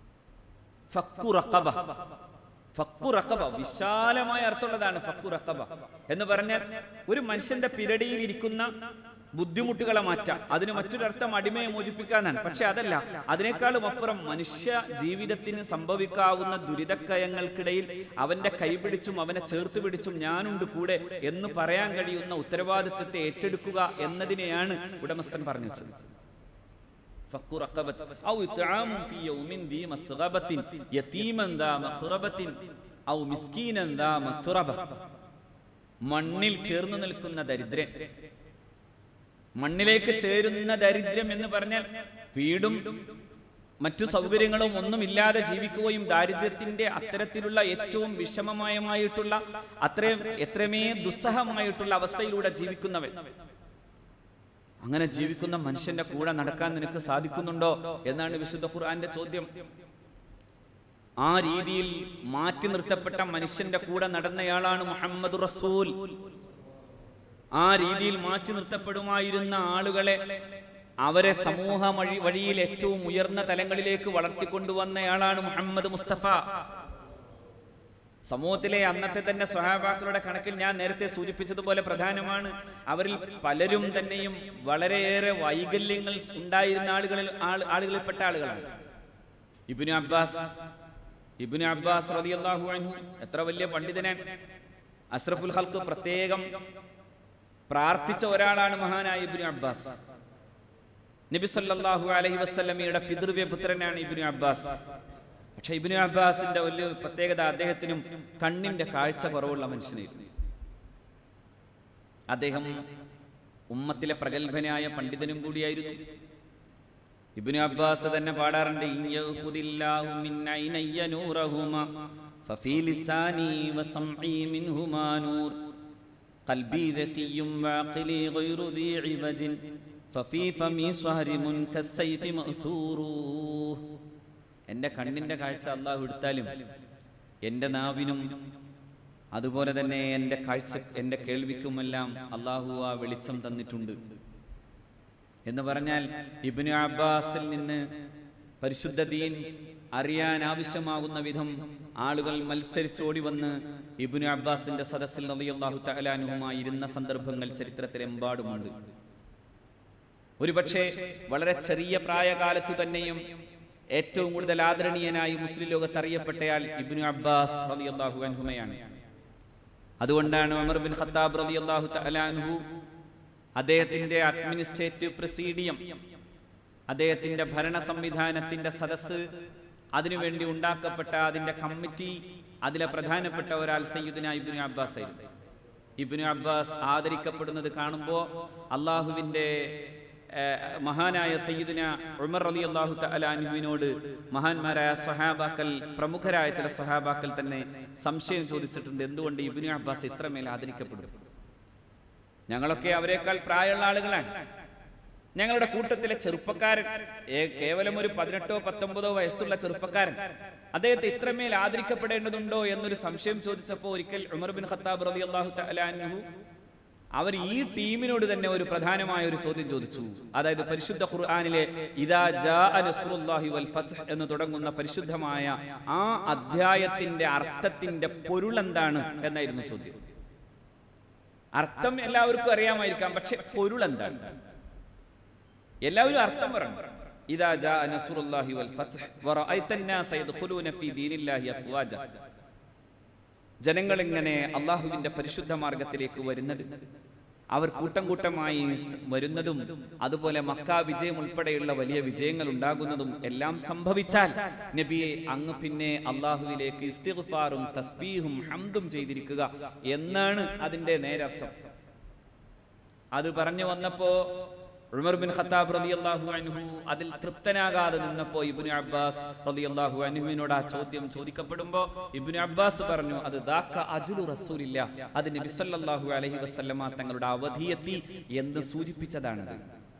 ഫക്കു റഖബ ഫക്കു റഖബ വിശാലമായ അർത്ഥമുള്ളതാണ് ഫക്കു റഖബ എന്ന് പറഞ്ഞാൽ ഒരു മനുഷ്യന്റെ പിരടിയിൽ ഇരിക്കുന്ന ബുദ്ധിമുട്ടുകളെ മാറ്റാം അതിന് മറ്റൊരർത്ഥം അടിമയെ മോചിപ്പിക്കാനാണ് പക്ഷെ അതല്ല അതിനേക്കാളും അപ്പുറം മനുഷ്യ ജീവിതത്തിന് സംഭവിക്കാവുന്ന ദുരിതക്കയങ്ങൾക്കിടയിൽ അവന്റെ കൈപിടിച്ചും അവനെ ചേർത്ത് പിടിച്ചും ഞാനുണ്ട് കൂടെ എന്ന് പറയാൻ കഴിയുന്ന ഉത്തരവാദിത്വത്തെ ഏറ്റെടുക്കുക എന്നതിനെയാണ് ഉടമസ്ഥൻ പറഞ്ഞു വെച്ചത് فك رقبة أو إطعام في يوم ذي مسغبة يتيما ذا مقربة أو مسكينا ذا متربة മണ്ണിൽ ചേർന്ന് നിൽക്കുന്ന ദരിദ്രൻ മണ്ണിലേക്ക് ചേരുന്ന ദരിദ്രം എന്ന് പറഞ്ഞാൽ വീടും മറ്റു സൗകര്യങ്ങളും ഒന്നുമില്ലാതെ ജീവിക്കുകയും ദാരിദ്ര്യത്തിന്റെ അത്തരത്തിലുള്ള ഏറ്റവും വിഷമമയമായിട്ടുള്ള അത്രയും എത്രമേ ദുസ്സഹമായിട്ടുള്ള അവസ്ഥയിലൂടെ ജീവിക്കുന്നവൻ അങ്ങനെ ജീവിക്കുന്ന മനുഷ്യന്റെ കൂടെ നടക്കാൻ നിനക്ക് സാധിക്കുന്നുണ്ടോ എന്നാണ് വിശുദ്ധ ഖുർആന്റെ ചോദ്യം ആ രീതിയിൽ മാറ്റി നിർത്തപ്പെട്ട മനുഷ്യന്റെ കൂടെ നടന്നയാളാണ് മുഹമ്മദ് റസൂൽ ആ രീതിയിൽ മാറ്റി നിർത്തപ്പെടുമായിരുന്ന ആളുകളെ അവരെ സമൂഹ വഴി വഴിയിൽ ഏറ്റവും ഉയർന്ന തലങ്ങളിലേക്ക് വളർത്തിക്കൊണ്ടുവന്നയാളാണ് മുഹമ്മദ് മുസ്തഫ സമൂഹത്തിലെ അന്നത്തെ തന്നെ സ്വഹാബാക്കളുടെ കണക്കിൽ ഞാൻ നേരത്തെ സൂചിപ്പിച്ചതുപോലെ പ്രധാനമാണ് അവരിൽ പലരും തന്നെയും വളരെയേറെ വൈകല്യങ്ങൾ ഉണ്ടായിരുന്ന ആളുകളിൽ ആൾ- ആളുകളിൽപ്പെട്ട ആളുകളാണ് ഇബിനു അബ്ബാസ് ഇബിനു അബ്ബാസ് റളിയല്ലാഹു അൻഹു എത്ര വലിയ പണ്ഡിതനാണ് അഷ്റഫുൽ ഹൽക്ക് പ്രത്യേകം പ്രാർത്ഥിച്ച ഒരാളാണ് മഹാനായ ഇബിനു അബ്ബാസ് നബി സല്ലല്ലാഹു അലൈഹി വസല്ലമയുടെ പിതൃവ്യ പുത്രനാണ് ഇബിനു അബ്ബാസ് പക്ഷെ ഇബിനു അബ്ബാസിന്റെ വലിയ പ്രത്യേകത അദ്ദേഹത്തിനും കണ്ണിന്റെ കാഴ്ച കുറവുള്ള മനുഷ്യനായിരുന്നു അദ്ദേഹം ഉമ്മത്തിലെ പ്രഗത്ഭനായ പണ്ഡിതനും കൂടിയായിരുന്നു ഇബ്നു അബ്ബാസ് തന്നെ പാടാറുണ്ട് "ഇൻ യഖുദില്ലാഹു മിൻ ഐനയ്യ നൂറഹുമ ഫഫീ ലിസാനി വസംഈ മിൻഹുമാ നൂർ قلبي ذكي وعقلي غير ذي عوج ففي فمي صهرم كالسيف مأثور എൻ്റെ കണ്ണിൻ്റെ കാഴ്ച അള്ളാഹു എടുത്താലും എൻ്റെ നാവിനും അതുപോലെ തന്നെ എൻ്റെ കാഴ്ച എൻ്റെ കേൾവിക്കുമെല്ലാം അള്ളാഹു ആ വെളിച്ചം തന്നിട്ടുണ്ട് എന്ന് പറഞ്ഞാൽ ഇബ്നു അബ്ബാസിൽ നിന്ന് പരിശുദ്ധ ദീൻ അറിയാൻ ആവശ്യമാകുന്ന വിധം ആളുകൾ മത്സരിച്ച് ഓടി വന്ന് ഇബ്നു അബ്ബാസിന്റെ സദസ്സിൽ റളിയല്ലാഹു തആലാനുഹുമായി ഇരുന്ന സന്ദർഭങ്ങൾ ചരിത്രത്തിലെമ്പാടുമുണ്ട് ഒരുപക്ഷെ വളരെ ചെറിയ പ്രായകാലത്തു തന്നെയും ഏറ്റവും കൂടുതൽ ആദരണീയനായി മുസ്ലിം ലോകത്ത് അറിയപ്പെട്ടയാൾ ഇബ്നു അബ്ബാസ് റളിയല്ലാഹു അൻഹുമയാണ് അതുകൊണ്ടാണ് ഉമർ ബിൻ ഖത്താബ് റളിയല്ലാഹു തആലാൻഹു അദ്ദേഹത്തിന്റെ അഡ്മിനിസ്ട്രേറ്റീവ് പ്രസീഡിയം അദ്ദേഹത്തിന്റെ ഭരണ സംവിധാനത്തിന്റെ സദസ്സ് അതിനുവേണ്ടി ഉണ്ടാക്കപ്പെട്ട അതിന്റെ കമ്മിറ്റി അതിലെ പ്രധാനപ്പെട്ട ഒരാൾ സയ്യിദുന ഇബ്നു അബ്ബാസ് ആയിരുന്നു ഇബ്നു അബ്ബാസ് ആദരിക്കപ്പെടുന്നത് കാണുമ്പോൾ അള്ളാഹുവിന്റെ ഏഹ്, മഹാനായ സയ്യിദുന ഉമർ റലി അള്ളാഹു തലാനുവിനോട് മഹാന്മാരായ സ്വഹാബാക്കൾ പ്രമുഖരായ ചില സ്വഹാബാക്കൾ തന്നെ സംശയം ചോദിച്ചിട്ടുണ്ട് എന്തുകൊണ്ട് ഇബ്നു അബ്ബാസ് ഇത്രമേൽ ആദരിക്കപ്പെടും ഞങ്ങളൊക്കെ അവരെക്കാൾ പ്രായമുള്ള ആളുകളാണ് ഞങ്ങളുടെ കൂട്ടത്തിലെ ചെറുപ്പക്കാരൻ ഏ- കേവലം ഒരു പതിനെട്ടോ പത്തൊമ്പതോ വയസ്സുള്ള ചെറുപ്പക്കാരൻ അദ്ദേഹത്തെ ഇത്രമേൽ ആദരിക്കപ്പെടേണ്ടതുണ്ടോ എന്നൊരു സംശയം ചോദിച്ചപ്പോൾ ഒരിക്കൽ ഉമർ ബിൻ ഖത്താബ് റതി അള്ളാഹു തലാൻഹു അവർ ഈ ടീമിനോട് തന്നെ ഒരു പ്രധാനമായ ഒരു ചോദ്യം ചോദിച്ചു അതായത് പരിശുദ്ധ ഖുർആനിലെ ഇദാ ജാഅ നസ്റുല്ലാഹി വൽ ഫത്ഹ് എന്ന് തുടങ്ങുന്ന പരിശുദ്ധമായ ആ അധ്യായത്തിന്റെ അർത്ഥത്തിന്റെ പൊരുൾ എന്താണ് എന്നായിരുന്നു ചോദ്യം അർത്ഥം എല്ലാവർക്കും അറിയാമായിരിക്കാം പക്ഷെ പൊരുൾ എന്താണ് എല്ലാവരും അർത്ഥം പറഞ്ഞു ഇതാ ജാ നസ്റുല്ലാഹി വൽ ഫത്ഹ് വറഅയ്ത الناس يدخلون في دين الله അഫ്വാജ ജനങ്ങൾ ഇങ്ങനെ അള്ളാഹുവിന്റെ പരിശുദ്ധ മാർഗത്തിലേക്ക് വരുന്നത് അവർ കൂട്ടം കൂട്ടമായി സ് വരുന്നതും അതുപോലെ മക്ക വിജയം ഉൾപ്പെടെയുള്ള വലിയ വിജയങ്ങൾ ഉണ്ടാകുന്നതും എല്ലാം സംഭവിച്ചാൽ നബിയെ അങ്ങ് പിന്നെ അള്ളാഹുവിലേക്ക് ഇസ്തിഗ്ഫാറും തസ്ബീഹും ഹംദും ചെയ്തിരിക്കുക എന്നാണ് അതിന്റെ നേരർത്ഥം അത് പറഞ്ഞു വന്നപ്പോ ഉമർ ബിൻ ഖത്താബ് റളിയല്ലാഹു അൻഹു അതിൽ തൃപ്തനാകാതെ നിന്നപ്പോ ഇബ്നു അബ്ബാസ് റളിയല്ലാഹു അൻഹുവിനോട് ആ ചോദ്യം ചോദിക്കപ്പെടുമ്പോ ഇബ്നു അബ്ബാസ് പറഞ്ഞു അത് ദാക്ക അജുലു റസൂലില്ല അത് നബി സല്ലല്ലാഹു അലൈഹി വസല്ലമ തങ്ങളുടെ അവധിയെത്തി എന്ന് സൂചിപ്പിച്ചതാണത്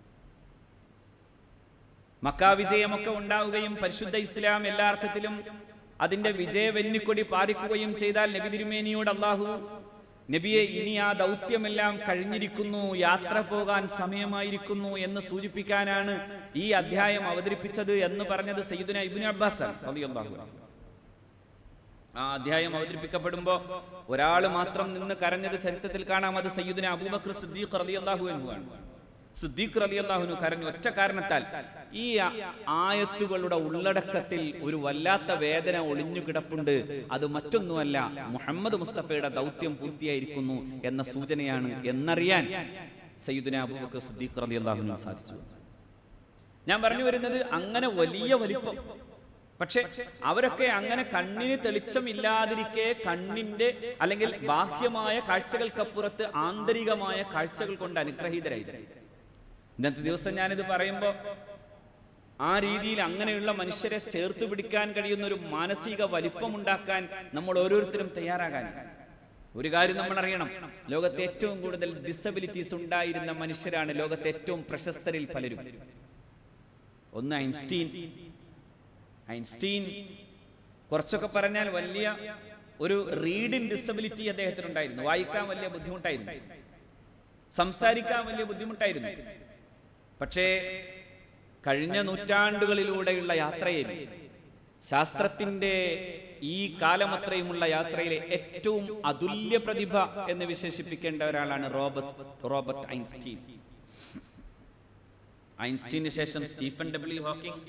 മക്ക വിജയമൊക്കെ ഉണ്ടാവുകയും പരിശുദ്ധ ഇസ്ലാം എല്ലാ അർത്ഥത്തിലും അതിന്റെ വിജയ വെന്നിക്കൊടി പാറിക്കുകയും ചെയ്താൽ നബി തിരുമേനിയോട് അള്ളാഹു നബിയെ ഇനി ആ ദൗത്യമെല്ലാം കഴിഞ്ഞിരിക്കുന്നു യാത്ര പോകാൻ സമയമായിരിക്കുന്നു എന്ന് സൂചിപ്പിക്കാനാണ് ഈ അധ്യായം അവതരിപ്പിച്ചത് എന്ന് പറഞ്ഞത് സയ്യിദുന ഇബ്നു അബ്ബാസ് റളിയല്ലാഹു അൻഹു ആ അധ്യായം അവതരിപ്പിക്കപ്പെടുമ്പോ ഒരാൾ മാത്രം നിന്ന് കരഞ്ഞത് ചരിത്രത്തിൽ കാണാം അത് സയ്യിദുന അബൂബക്കർ സിദ്ദീഖ് റളിയല്ലാഹു അൻഹു ആണ് സിദ്ദീഖ് റളിയല്ലാഹുവിനു കരഞ്ഞു ഒറ്റ കാരണത്താൽ ഈ ആ- ആയത്തുകളുടെ ഉള്ളടക്കത്തിൽ ഒരു വല്ലാത്ത വേദന ഒളിഞ്ഞു കിടപ്പുണ്ട് അത് മറ്റൊന്നുമല്ല മുഹമ്മദ് മുസ്തഫയുടെ ദൗത്യം പൂർത്തിയായിരിക്കുന്നു എന്ന സൂചനയാണ് എന്നറിയാൻ സയ്യിദുന അബൂബക്കർ സിദ്ദീഖ് റളിയല്ലാഹുവിനു സാധിച്ചു ഞാൻ പറഞ്ഞു വരുന്നത് അങ്ങനെ വലിയ വലിപ്പം പക്ഷെ അവരൊക്കെ അങ്ങനെ കണ്ണിന് തെളിച്ചമില്ലാതിരിക്കെ കണ്ണിന്റെ അല്ലെങ്കിൽ ബാഹ്യമായ കാഴ്ചകൾക്കപ്പുറത്ത് ആന്തരികമായ കാഴ്ചകൾ കൊണ്ട് അനുഗ്രഹീതരായിരുന്നു ഇന്നത്തെ ദിവസം ഞാനിത് പറയുമ്പോ ആ രീതിയിൽ അങ്ങനെയുള്ള മനുഷ്യരെ ചേർത്ത് പിടിക്കാൻ കഴിയുന്ന ഒരു മാനസിക വലിപ്പമുണ്ടാക്കാൻ നമ്മൾ ഓരോരുത്തരും തയ്യാറാകാൻ ഒരു കാര്യം നമ്മൾ അറിയണം ലോകത്തെ ഏറ്റവും കൂടുതൽ ഡിസബിലിറ്റീസ് ഉണ്ടായിരുന്ന മനുഷ്യരാണ് ലോകത്തെ ഏറ്റവും പ്രശസ്തരിൽ പലരും ഒന്ന് ഐൻസ്റ്റീൻ ഐൻസ്റ്റീൻ കുറച്ചൊക്കെ പറഞ്ഞാൽ വലിയ ഒരു റീഡിംഗ് ഡിസബിലിറ്റി അദ്ദേഹത്തിനുണ്ടായിരുന്നു വായിക്കാൻ വലിയ ബുദ്ധിമുട്ടായിരുന്നു സംസാരിക്കാൻ വലിയ ബുദ്ധിമുട്ടായിരുന്നു പക്ഷേ കഴിഞ്ഞ നൂറ്റാണ്ടുകളിലൂടെയുള്ള യാത്രയിൽ ശാസ്ത്രത്തിന്റെ ഈ കാലമത്രയുമുള്ള യാത്രയിലെ ഏറ്റവും അതുല്യ പ്രതിഭ എന്ന് വിശേഷിപ്പിക്കേണ്ട ഒരാളാണ് റോബർട്ട് റോബർട്ട് ഐൻസ്റ്റീൻ ഐൻസ്റ്റീന് ശേഷം സ്റ്റീഫൻ ഡബ്ല്യു ഹോക്കിംഗ്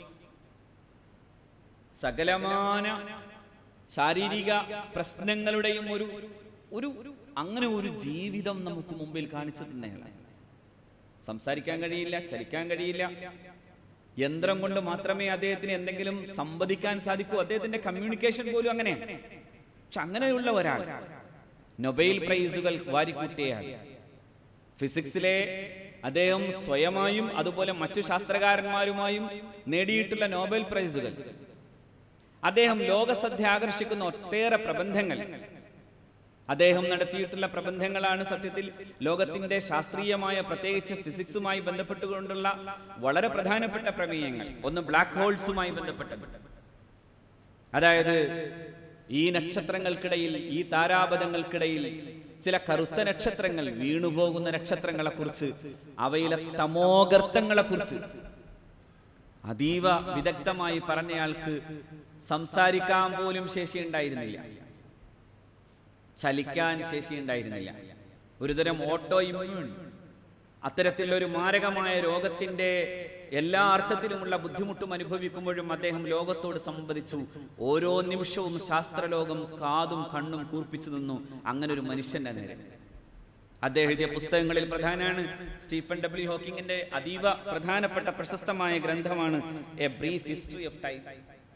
സകലമാന ശാരീരിക പ്രശ്നങ്ങളുടെയും ഒരു ഒരു അങ്ങനെ ഒരു ജീവിതം നമുക്ക് മുമ്പിൽ കാണിച്ചു തന്നെയാണ് സംസാരിക്കാൻ കഴിയില്ല ചലിക്കാൻ കഴിയില്ല യന്ത്രം കൊണ്ട് മാത്രമേ അദ്ദേഹത്തിന് എന്തെങ്കിലും സംവദിക്കാൻ സാധിക്കൂ അദ്ദേഹത്തിന്റെ കമ്മ്യൂണിക്കേഷൻ പോലും അങ്ങനെയാണ് പക്ഷെ അങ്ങനെയുള്ള ഒരാൾ നൊബൈൽ പ്രൈസുകൾ വാരിക്കൂട്ടിയാണ് ഫിസിക്സിലെ അദ്ദേഹം സ്വയമായും അതുപോലെ മറ്റു ശാസ്ത്രകാരന്മാരുമായും നേടിയിട്ടുള്ള നോബൽ പ്രൈസുകൾ അദ്ദേഹം ലോകശ്രദ്ധ ആകർഷിക്കുന്ന ഒട്ടേറെ പ്രബന്ധങ്ങൾ അദ്ദേഹം നടത്തിയിട്ടുള്ള പ്രബന്ധങ്ങളാണ് സത്യത്തിൽ ലോകത്തിന്റെ ശാസ്ത്രീയമായ പ്രത്യേകിച്ച് ഫിസിക്സുമായി ബന്ധപ്പെട്ടുകൊണ്ടുള്ള വളരെ പ്രധാനപ്പെട്ട പ്രമേയങ്ങൾ ഒന്ന് ബ്ലാക്ക് ഹോൾസുമായി ബന്ധപ്പെട്ടത് അതായത് ഈ നക്ഷത്രങ്ങൾക്കിടയിൽ ഈ താരാപഥങ്ങൾക്കിടയിൽ ചില കറുത്ത നക്ഷത്രങ്ങൾ വീണുപോകുന്ന നക്ഷത്രങ്ങളെ കുറിച്ച് അവയിലെ തമോഗർത്തങ്ങളെ കുറിച്ച് അതീവ വിദഗ്ധമായി പറഞ്ഞയാൾക്ക് സംസാരിക്കാൻ പോലും ശേഷിയുണ്ടായിരുന്നില്ല ചലിക്കാൻ ശേഷിയുണ്ടായിരുന്നില്ല ഒരുതരം ഓട്ടോ ഇമ്മ്യൂൺ അത്തരത്തിലൊരു മാരകമായ രോഗത്തിന്റെ എല്ലാ അർത്ഥത്തിലുമുള്ള ബുദ്ധിമുട്ടും അനുഭവിക്കുമ്പോഴും അദ്ദേഹം ലോകത്തോട് സംവദിച്ചു ഓരോ നിമിഷവും ശാസ്ത്രലോകം കാതും കണ്ണും കൂർപ്പിച്ചു നിന്നു അങ്ങനെ ഒരു മനുഷ്യന്റെ നേരെ അദ്ദേഹം എഴുതിയ പുസ്തകങ്ങളിൽ പ്രധാനമാണ് സ്റ്റീഫൻ ഡബ്ല്യു ഹോക്കിങ്ങിന്റെ അതീവ പ്രധാനപ്പെട്ട പ്രശസ്തമായ ഗ്രന്ഥമാണ് a brief history of time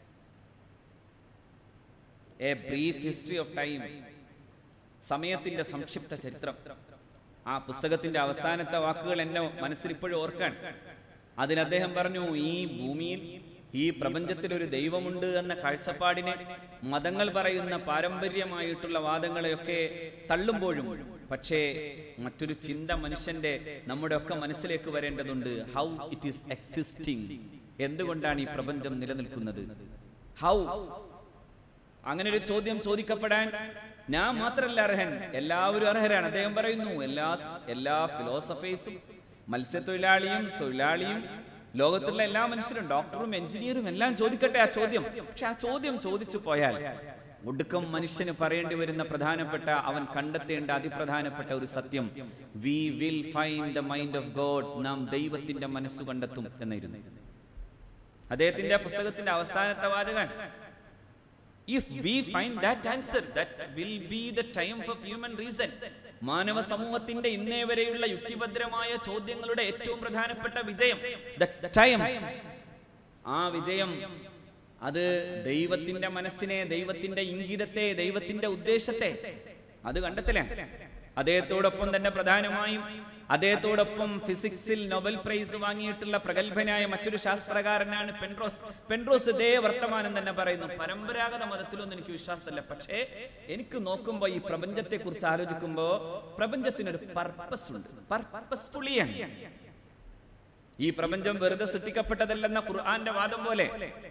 a brief history of time സമയത്തിന്റെ സംക്ഷിപ്ത ചരിത്രം ആ പുസ്തകത്തിന്റെ അവസാനത്തെ വാക്കുകൾ എന്നെ മനസ്സിൽ ഇപ്പോഴും ഓർക്കാൻ അതിൽ അദ്ദേഹം പറഞ്ഞു ഈ ഭൂമിയിൽ ഈ പ്രപഞ്ചത്തിൽ ഒരു ദൈവമുണ്ട് എന്ന കാഴ്ചപ്പാടിനെ മതങ്ങൾ പറയുന്ന പാരമ്പര്യമായിട്ടുള്ള വാദങ്ങളെയൊക്കെ തള്ളുമ്പോഴും പക്ഷേ മറ്റൊരു ചിന്ത മനുഷ്യന്റെ നമ്മുടെ ഒക്കെ മനസ്സിലേക്ക് വരേണ്ടതുണ്ട് ഹൗ ഇറ്റ് ഈസ് എക്സിസ്റ്റിംഗ് എന്തുകൊണ്ടാണ് ഈ പ്രപഞ്ചം നിലനിൽക്കുന്നത് ഹൗ അങ്ങനെ ഒരു ചോദ്യം ചോദിക്കപ്പെടാൻ ഞാൻ മാത്രല്ല അർഹൻ എല്ലാവരും അർഹരാണ് അദ്ദേഹം പറയുന്നു എല്ലാ എല്ലാ ഫിലോസഫേഴ്സും മത്സ്യത്തൊഴിലാളിയും തൊഴിലാളിയും ലോകത്തുള്ള എല്ലാ മനുഷ്യരും ഡോക്ടറും എഞ്ചിനീയറും എല്ലാം ചോദിക്കട്ടെ ആ ചോദ്യം പക്ഷെ ആ ചോദ്യം ചോദിച്ചു പോയാൽ ഒടുക്കം മനുഷ്യന് പറയേണ്ടി വരുന്ന പ്രധാനപ്പെട്ട അവൻ കണ്ടെത്തേണ്ട അതിപ്രധാനപ്പെട്ട ഒരു സത്യം we will find the mind of God നാം ദൈവത്തിന്റെ മനസ്സ് കണ്ടെത്തും എന്നായിരുന്നു അദ്ദേഹത്തിന്റെ പുസ്തകത്തിന്റെ അവസാനത്തെ വാചകൻ if we find that answer that will be the time of human reason മാനവ സമൂഹത്തിന്റെ ഇന്നേ വരെയുള്ള യുക്തിഭദ്രമായ ചോദ്യങ്ങളുടെ ഏറ്റവും പ്രധാനപ്പെട്ട വിജയം ദ ടൈം ആ വിജയം അത് ദൈവത്തിന്റെ മനസ്സിനെ ദൈവത്തിന്റെ ഇംഗിതത്തെ ദൈവത്തിന്റെ ഉദ്ദേശത്തെ അത് കണ്ടെത്തലാണ് അദ്ദേഹത്തോടൊപ്പം തന്നെ പ്രധാനമായും അദ്ദേഹത്തോടൊപ്പം ഫിസിക്സിൽ നൊബൽ പ്രൈസ് വാങ്ങിയിട്ടുള്ള പ്രഗത്ഭനായ മറ്റൊരു ശാസ്ത്രകാരനാണ് പെൻഡ്രോസ് പെൻഡ്രോസ് ഇതേ വർത്തമാനം തന്നെ പറയുന്നു പരമ്പരാഗത മതത്തിലൊന്നും എനിക്ക് വിശ്വാസമല്ല പക്ഷേ എനിക്ക് നോക്കുമ്പോൾ ഈ പ്രപഞ്ചത്തെ കുറിച്ച് ആലോചിക്കുമ്പോൾ പ്രപഞ്ചത്തിനൊരു പർപ്പസ് ഉണ്ട് പർപ്പസ്ഫുള്ളിയാണ് ഈ പ്രപഞ്ചം വെറുതെ സൃഷ്ടിക്കപ്പെട്ടതല്ലെന്ന ഖുർആന്റെ വാദം പോലെ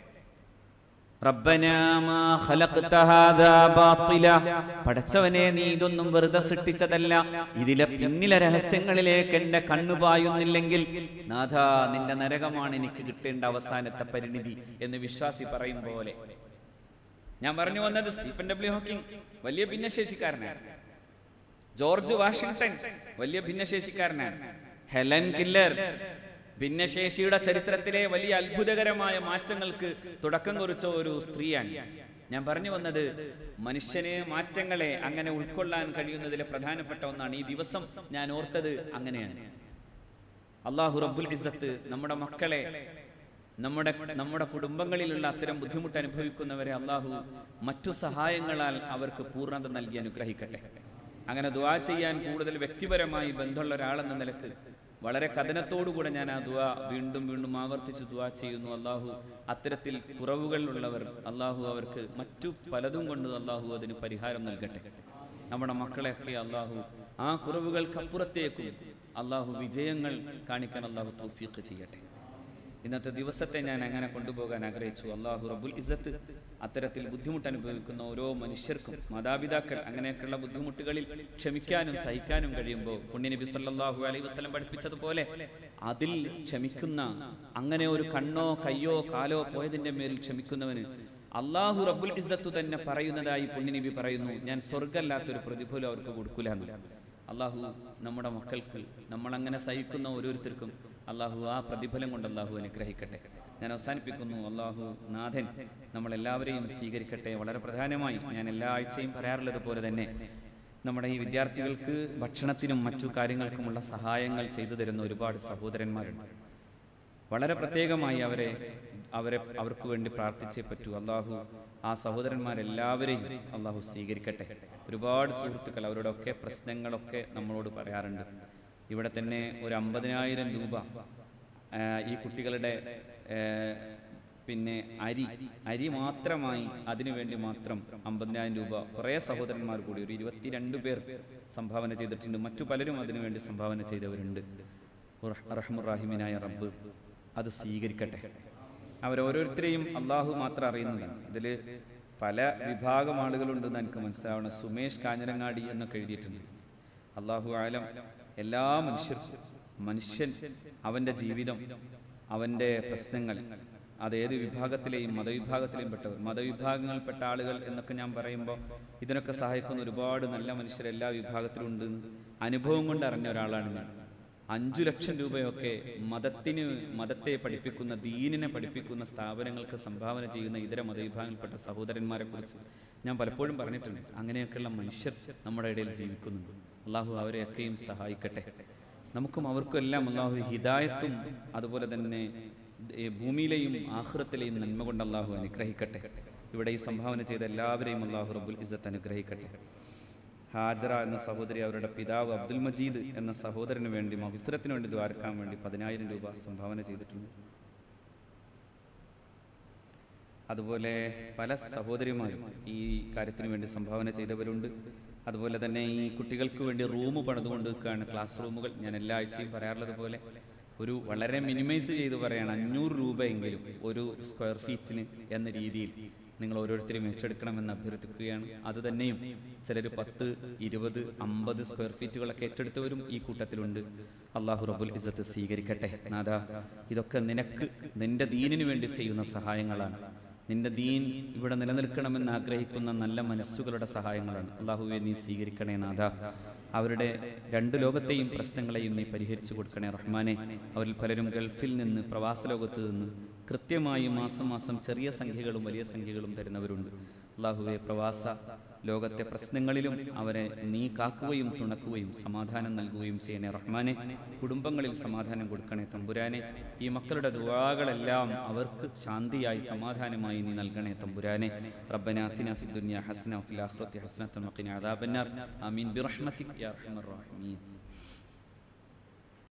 റബ്ബനാ മാ ഖലഖ്ത ഹാദാ ബാത്തില. പടച്ചവനെ നീ ഇതൊന്നും വെറുതെ സൃഷ്ടിച്ചതല്ല ഇതിലെ പിന്നിലെ രഹസ്യങ്ങളിലേക്ക് എന്റെ കണ്ണു പായുന്നില്ലെങ്കിൽ നാഥ നിന്റെ നരകമാണ് എനിക്ക് കിട്ടേണ്ട അവസാനത്തെ പരിണിതി എന്ന് വിശ്വാസി പറയും പോലെ ഞാൻ പറഞ്ഞു വന്നത് സ്റ്റീഫൻ ഡബ്ല്യു ഹോക്കിംഗ് വലിയ ഭിന്നശേഷിക്കാരനാണ് ജോർജ് വാഷിംഗ്ടൺ വലിയ ഭിന്നശേഷിക്കാരനാണ് ഹെലൻ കില്ലർ ഭിന്നശേഷിയുടെ ചരിത്രത്തിലെ വലിയ അത്ഭുതകരമായ മാറ്റങ്ങൾക്ക് തുടക്കം കുറിച്ച ഒരു സ്ത്രീയാണ് ഞാൻ പറഞ്ഞു വന്നത് മനുഷ്യന് മാറ്റങ്ങളെ അങ്ങനെ ഉൾക്കൊള്ളാൻ കഴിയുന്നതിലെ പ്രധാനപ്പെട്ട ഒന്നാണ് ഈ ദിവസം ഞാൻ ഓർത്തത് അങ്ങനെയാണ് അള്ളാഹു റബ്ബുൽ ഇസ്സത്ത് നമ്മുടെ മക്കളെ നമ്മുടെ നമ്മുടെ കുടുംബങ്ങളിലുള്ള അത്തരം ബുദ്ധിമുട്ട് അനുഭവിക്കുന്നവരെ അള്ളാഹു മറ്റു സഹായങ്ങളാൽ അവർക്ക് പൂർണ്ണത നൽകി അനുഗ്രഹിക്കട്ടെ അങ്ങനെ ദുആ ചെയ്യാൻ കൂടുതൽ വ്യക്തിപരമായി ബന്ധമുള്ള ഒരാളെന്ന നിലക്ക് വളരെ കഥനത്തോടുകൂടെ ഞാൻ ആ ദുആ വീണ്ടും വീണ്ടും ആവർത്തിച്ച് ദുആ ചെയ്യുന്നു അള്ളാഹു അത്തരത്തിൽ കുറവുകൾ ഉള്ളവർ അള്ളാഹു അവർക്ക് മറ്റു പലതും കൊണ്ട് അള്ളാഹു അതിന് പരിഹാരം നൽകട്ടെ നമ്മുടെ മക്കളെയൊക്കെ അള്ളാഹു ആ കുറവുകൾക്കപ്പുറത്തേക്കും അള്ളാഹു വിജയങ്ങൾ കാണിക്കാൻ അള്ളാഹു തൗഫീഖ് ചെയ്യട്ടെ ഇന്നത്തെ ദിവസത്തെ ഞാൻ അങ്ങനെ കൊണ്ടുപോകാൻ ആഗ്രഹിച്ചു അള്ളാഹു റബ്ബുൽ ഇസ്സത്ത് അത്തരത്തിൽ ബുദ്ധിമുട്ട് അനുഭവിക്കുന്ന ഓരോ മനുഷ്യർക്കും മാതാപിതാക്കൾ അങ്ങനെയൊക്കെയുള്ള ബുദ്ധിമുട്ടുകളിൽ ക്ഷമിക്കാനും സഹിക്കാനും കഴിയുമ്പോൾ പുണ്യനബി സല്ലല്ലാഹു അലൈഹി വസല്ലം പഠിപ്പിച്ചതുപോലെ അതിൽ ക്ഷമിക്കുന്ന അങ്ങനെ ഒരു കണ്ണോ കയ്യോ കാലോ പോയതിന്റെ മേൽ ക്ഷമിക്കുന്നവന് അള്ളാഹു റബ്ബുൽ ഇസ്സത്തു തന്നെ പറയുന്നതായി പുണ്യനബി പറയുന്നു ഞാൻ സ്വർഗമല്ലാത്തൊരു പ്രതിഫലം അവർക്ക് കൊടുക്കൂല എന്ന് അള്ളാഹു നമ്മുടെ മക്കൾക്ക് നമ്മൾ അങ്ങനെ സഹിക്കുന്ന ഓരോരുത്തർക്കും അള്ളാഹു ആ പ്രതിഫലം കൊണ്ട് അള്ളാഹു അനുഗ്രഹിക്കട്ടെ ഞാൻ അവസാനിപ്പിക്കുന്നു അള്ളാഹു നാഥൻ നമ്മളെല്ലാവരെയും സ്വീകരിക്കട്ടെ വളരെ പ്രധാനമായി ഞാൻ എല്ലാ ആഴ്ചയും പറയാറുള്ളത് പോലെ തന്നെ നമ്മുടെ ഈ വിദ്യാർത്ഥികൾക്ക് ഭക്ഷണത്തിനും മറ്റു കാര്യങ്ങൾക്കുമുള്ള സഹായങ്ങൾ ചെയ്തു തരുന്ന ഒരുപാട് സഹോദരന്മാരുണ്ട് വളരെ പ്രത്യേകമായി അവരെ അവരെ അവർക്ക് വേണ്ടി പ്രാർത്ഥിച്ചേ പറ്റൂ അള്ളാഹു ആ സഹോദരന്മാരെല്ലാവരെയും അള്ളാഹു സ്വീകരിക്കട്ടെ ഒരുപാട് സുഹൃത്തുക്കൾ അവരോടൊക്കെ പ്രശ്നങ്ങളൊക്കെ നമ്മളോട് പറയാറുണ്ട് ഇവിടെ തന്നെ ഒരു അമ്പതിനായിരം രൂപ ആ, ഈ കുട്ടികളുടെ ആ, പിന്നെ അരി അരി മാത്രമായി അതിനു വേണ്ടി മാത്രം അമ്പതിനായിരം രൂപ കുറേ സഹോദരന്മാർ കൂടി ഒരു ഇരുപത്തിരണ്ട് പേർ സംഭാവന ചെയ്തിട്ടുണ്ട് മറ്റു പലരും അതിനു വേണ്ടി സംഭാവന ചെയ്തവരുണ്ട് റഹ്മുറാഹിമിനായ റബ്ബ് അത് സ്വീകരിക്കട്ടെ അവരോരോരുത്തരെയും അള്ളാഹു മാത്രം അറിയുന്നതാണ് ഇതിൽ പല വിഭാഗം ആളുകളുണ്ടെന്ന് എനിക്ക് മനസ്സിലാവണം സുമേഷ് കാഞ്ഞിരങ്ങാടി എന്നൊക്കെ എഴുതിയിട്ടുണ്ട് അള്ളാഹു ആലം എല്ലാ മനുഷ്യർക്കും മനുഷ്യൻ അവൻ്റെ ജീവിതം അവൻ്റെ പ്രശ്നങ്ങൾ അതേത് വിഭാഗത്തിലെയും മതവിഭാഗത്തിലെയും പെട്ടവർ മതവിഭാഗങ്ങളിൽപ്പെട്ട ആളുകൾ എന്നൊക്കെ ഞാൻ പറയുമ്പോൾ ഇതിനൊക്കെ സഹായിക്കുന്ന ഒരുപാട് നല്ല മനുഷ്യർ എല്ലാ വിഭാഗത്തിലും ഉണ്ട് അനുഭവം കൊണ്ട് അറിഞ്ഞ ഒരാളാണ് ഞാൻ അഞ്ചു ലക്ഷം രൂപയൊക്കെ മതത്തിന് മതത്തെ പഠിപ്പിക്കുന്ന ദീനിനെ പഠിപ്പിക്കുന്ന സ്ഥാപനങ്ങൾക്ക് സംഭാവന ചെയ്യുന്ന ഇതര മതവിഭാഗങ്ങളിൽപ്പെട്ട സഹോദരന്മാരെ കുറിച്ച് ഞാൻ പലപ്പോഴും പറഞ്ഞിട്ടുണ്ട് അങ്ങനെയൊക്കെയുള്ള മനുഷ്യർ നമ്മുടെ ഇടയിൽ ജീവിക്കുന്നുണ്ട് അള്ളാഹു അവരെയൊക്കെയും സഹായിക്കട്ടെ നമുക്കും അവർക്കും എല്ലാം അള്ളാഹു ഹിദായത്തും അതുപോലെ തന്നെ ഏ, ഭൂമിയിലെയും ആഹ്റത്തിലെയും നന്മ കൊണ്ട് അള്ളാഹു അനുഗ്രഹിക്കട്ടെ ഇവിടെ ഈ സംഭാവന ചെയ്ത എല്ലാവരെയും അള്ളാഹു റബ്ബുൽ ഇസ്സത്ത് അനുഗ്രഹിക്കട്ടെ ഹാജറ എന്ന സഹോദരി അവരുടെ പിതാവ് അബ്ദുൽ മജീദ് എന്ന സഹോദരന് വേണ്ടി മഹുഫിറത്തിന് വേണ്ടി ദ്വാരക്കാൻ വേണ്ടി പതിനായിരം രൂപ സംഭാവന ചെയ്തിട്ടുണ്ട് അതുപോലെ പല സഹോദരിമാരും ഈ കാര്യത്തിന് വേണ്ടി സംഭാവന ചെയ്തവരുണ്ട് അതുപോലെ തന്നെ ഈ കുട്ടികൾക്ക് വേണ്ടി റൂം പണിതുകൊണ്ട് നിൽക്കുകയാണ് ക്ലാസ് റൂമുകൾ ഞാൻ എല്ലാ ആഴ്ചയും പറയാറുള്ളത് പോലെ ഒരു വളരെ മിനിമൈസ് ചെയ്ത് പറയാണ് അഞ്ഞൂറ് രൂപയെങ്കിലും ഒരു സ്ക്വയർ ഫീറ്റിന് എന്ന രീതിയിൽ നിങ്ങൾ ഓരോരുത്തരും ഏറ്റെടുക്കണമെന്ന് അഭ്യർത്ഥിക്കുകയാണ് അത് തന്നെയും ചിലർ പത്ത് ഇരുപത് അമ്പത് സ്ക്വയർ ഫീറ്റുകളൊക്കെ ഏറ്റെടുത്തവരും ഈ കൂട്ടത്തിലുണ്ട് അള്ളാഹു റബുൽ ഇസത്ത് സ്വീകരിക്കട്ടെ നാഥ ഇതൊക്കെ നിനക്ക് നിന്റെ ദീനിനു വേണ്ടി ചെയ്യുന്ന സഹായങ്ങളാണ് നിന്റെ ദീൻ ഇവിടെ നിലനിൽക്കണമെന്ന് ആഗ്രഹിക്കുന്ന നല്ല മനസ്സുകളുടെ സഹായങ്ങളാണ് അള്ളാഹുവെ നീ സ്വീകരിക്കണേ നാഥ അവരുടെ രണ്ട് ലോകത്തെയും പ്രശ്നങ്ങളെയും നീ പരിഹരിച്ചു കൊടുക്കണേ റഹ്മാനെ അവരിൽ പലരും ഗൾഫിൽ നിന്ന് പ്രവാസ ലോകത്ത് നിന്ന് കൃത്യമായി മാസം മാസം ചെറിയ സംഖ്യകളും വലിയ സംഖ്യകളും തരുന്നവരുണ്ട് അള്ളാഹുവെ പ്രവാസ ലോകത്തെ പ്രശ്നങ്ങളിലും അവരെ നീ കാക്കുകയും തുണക്കുകയും സമാധാനം നൽകുകയും ചെയ്യണേ റഹ്മാനെ കുടുംബങ്ങളിൽ സമാധാനം കൊടുക്കണേ തമ്പുരാനെ ഈ മക്കളുടെ ദുവാകളെല്ലാം അവർക്ക് ശാന്തിയായി സമാധാനമായി നീ നൽകണേ തമ്പുരാനെ റബ്ബന ആതിന ഫിദ് ദുനിയ ഹസന വഫിൽ ആഖിറതി ഹസനത വഖിന അദാബന്നാർ ആമീൻ ബിറഹ്മതിക യാ അർഹമർ റഹീമീൻ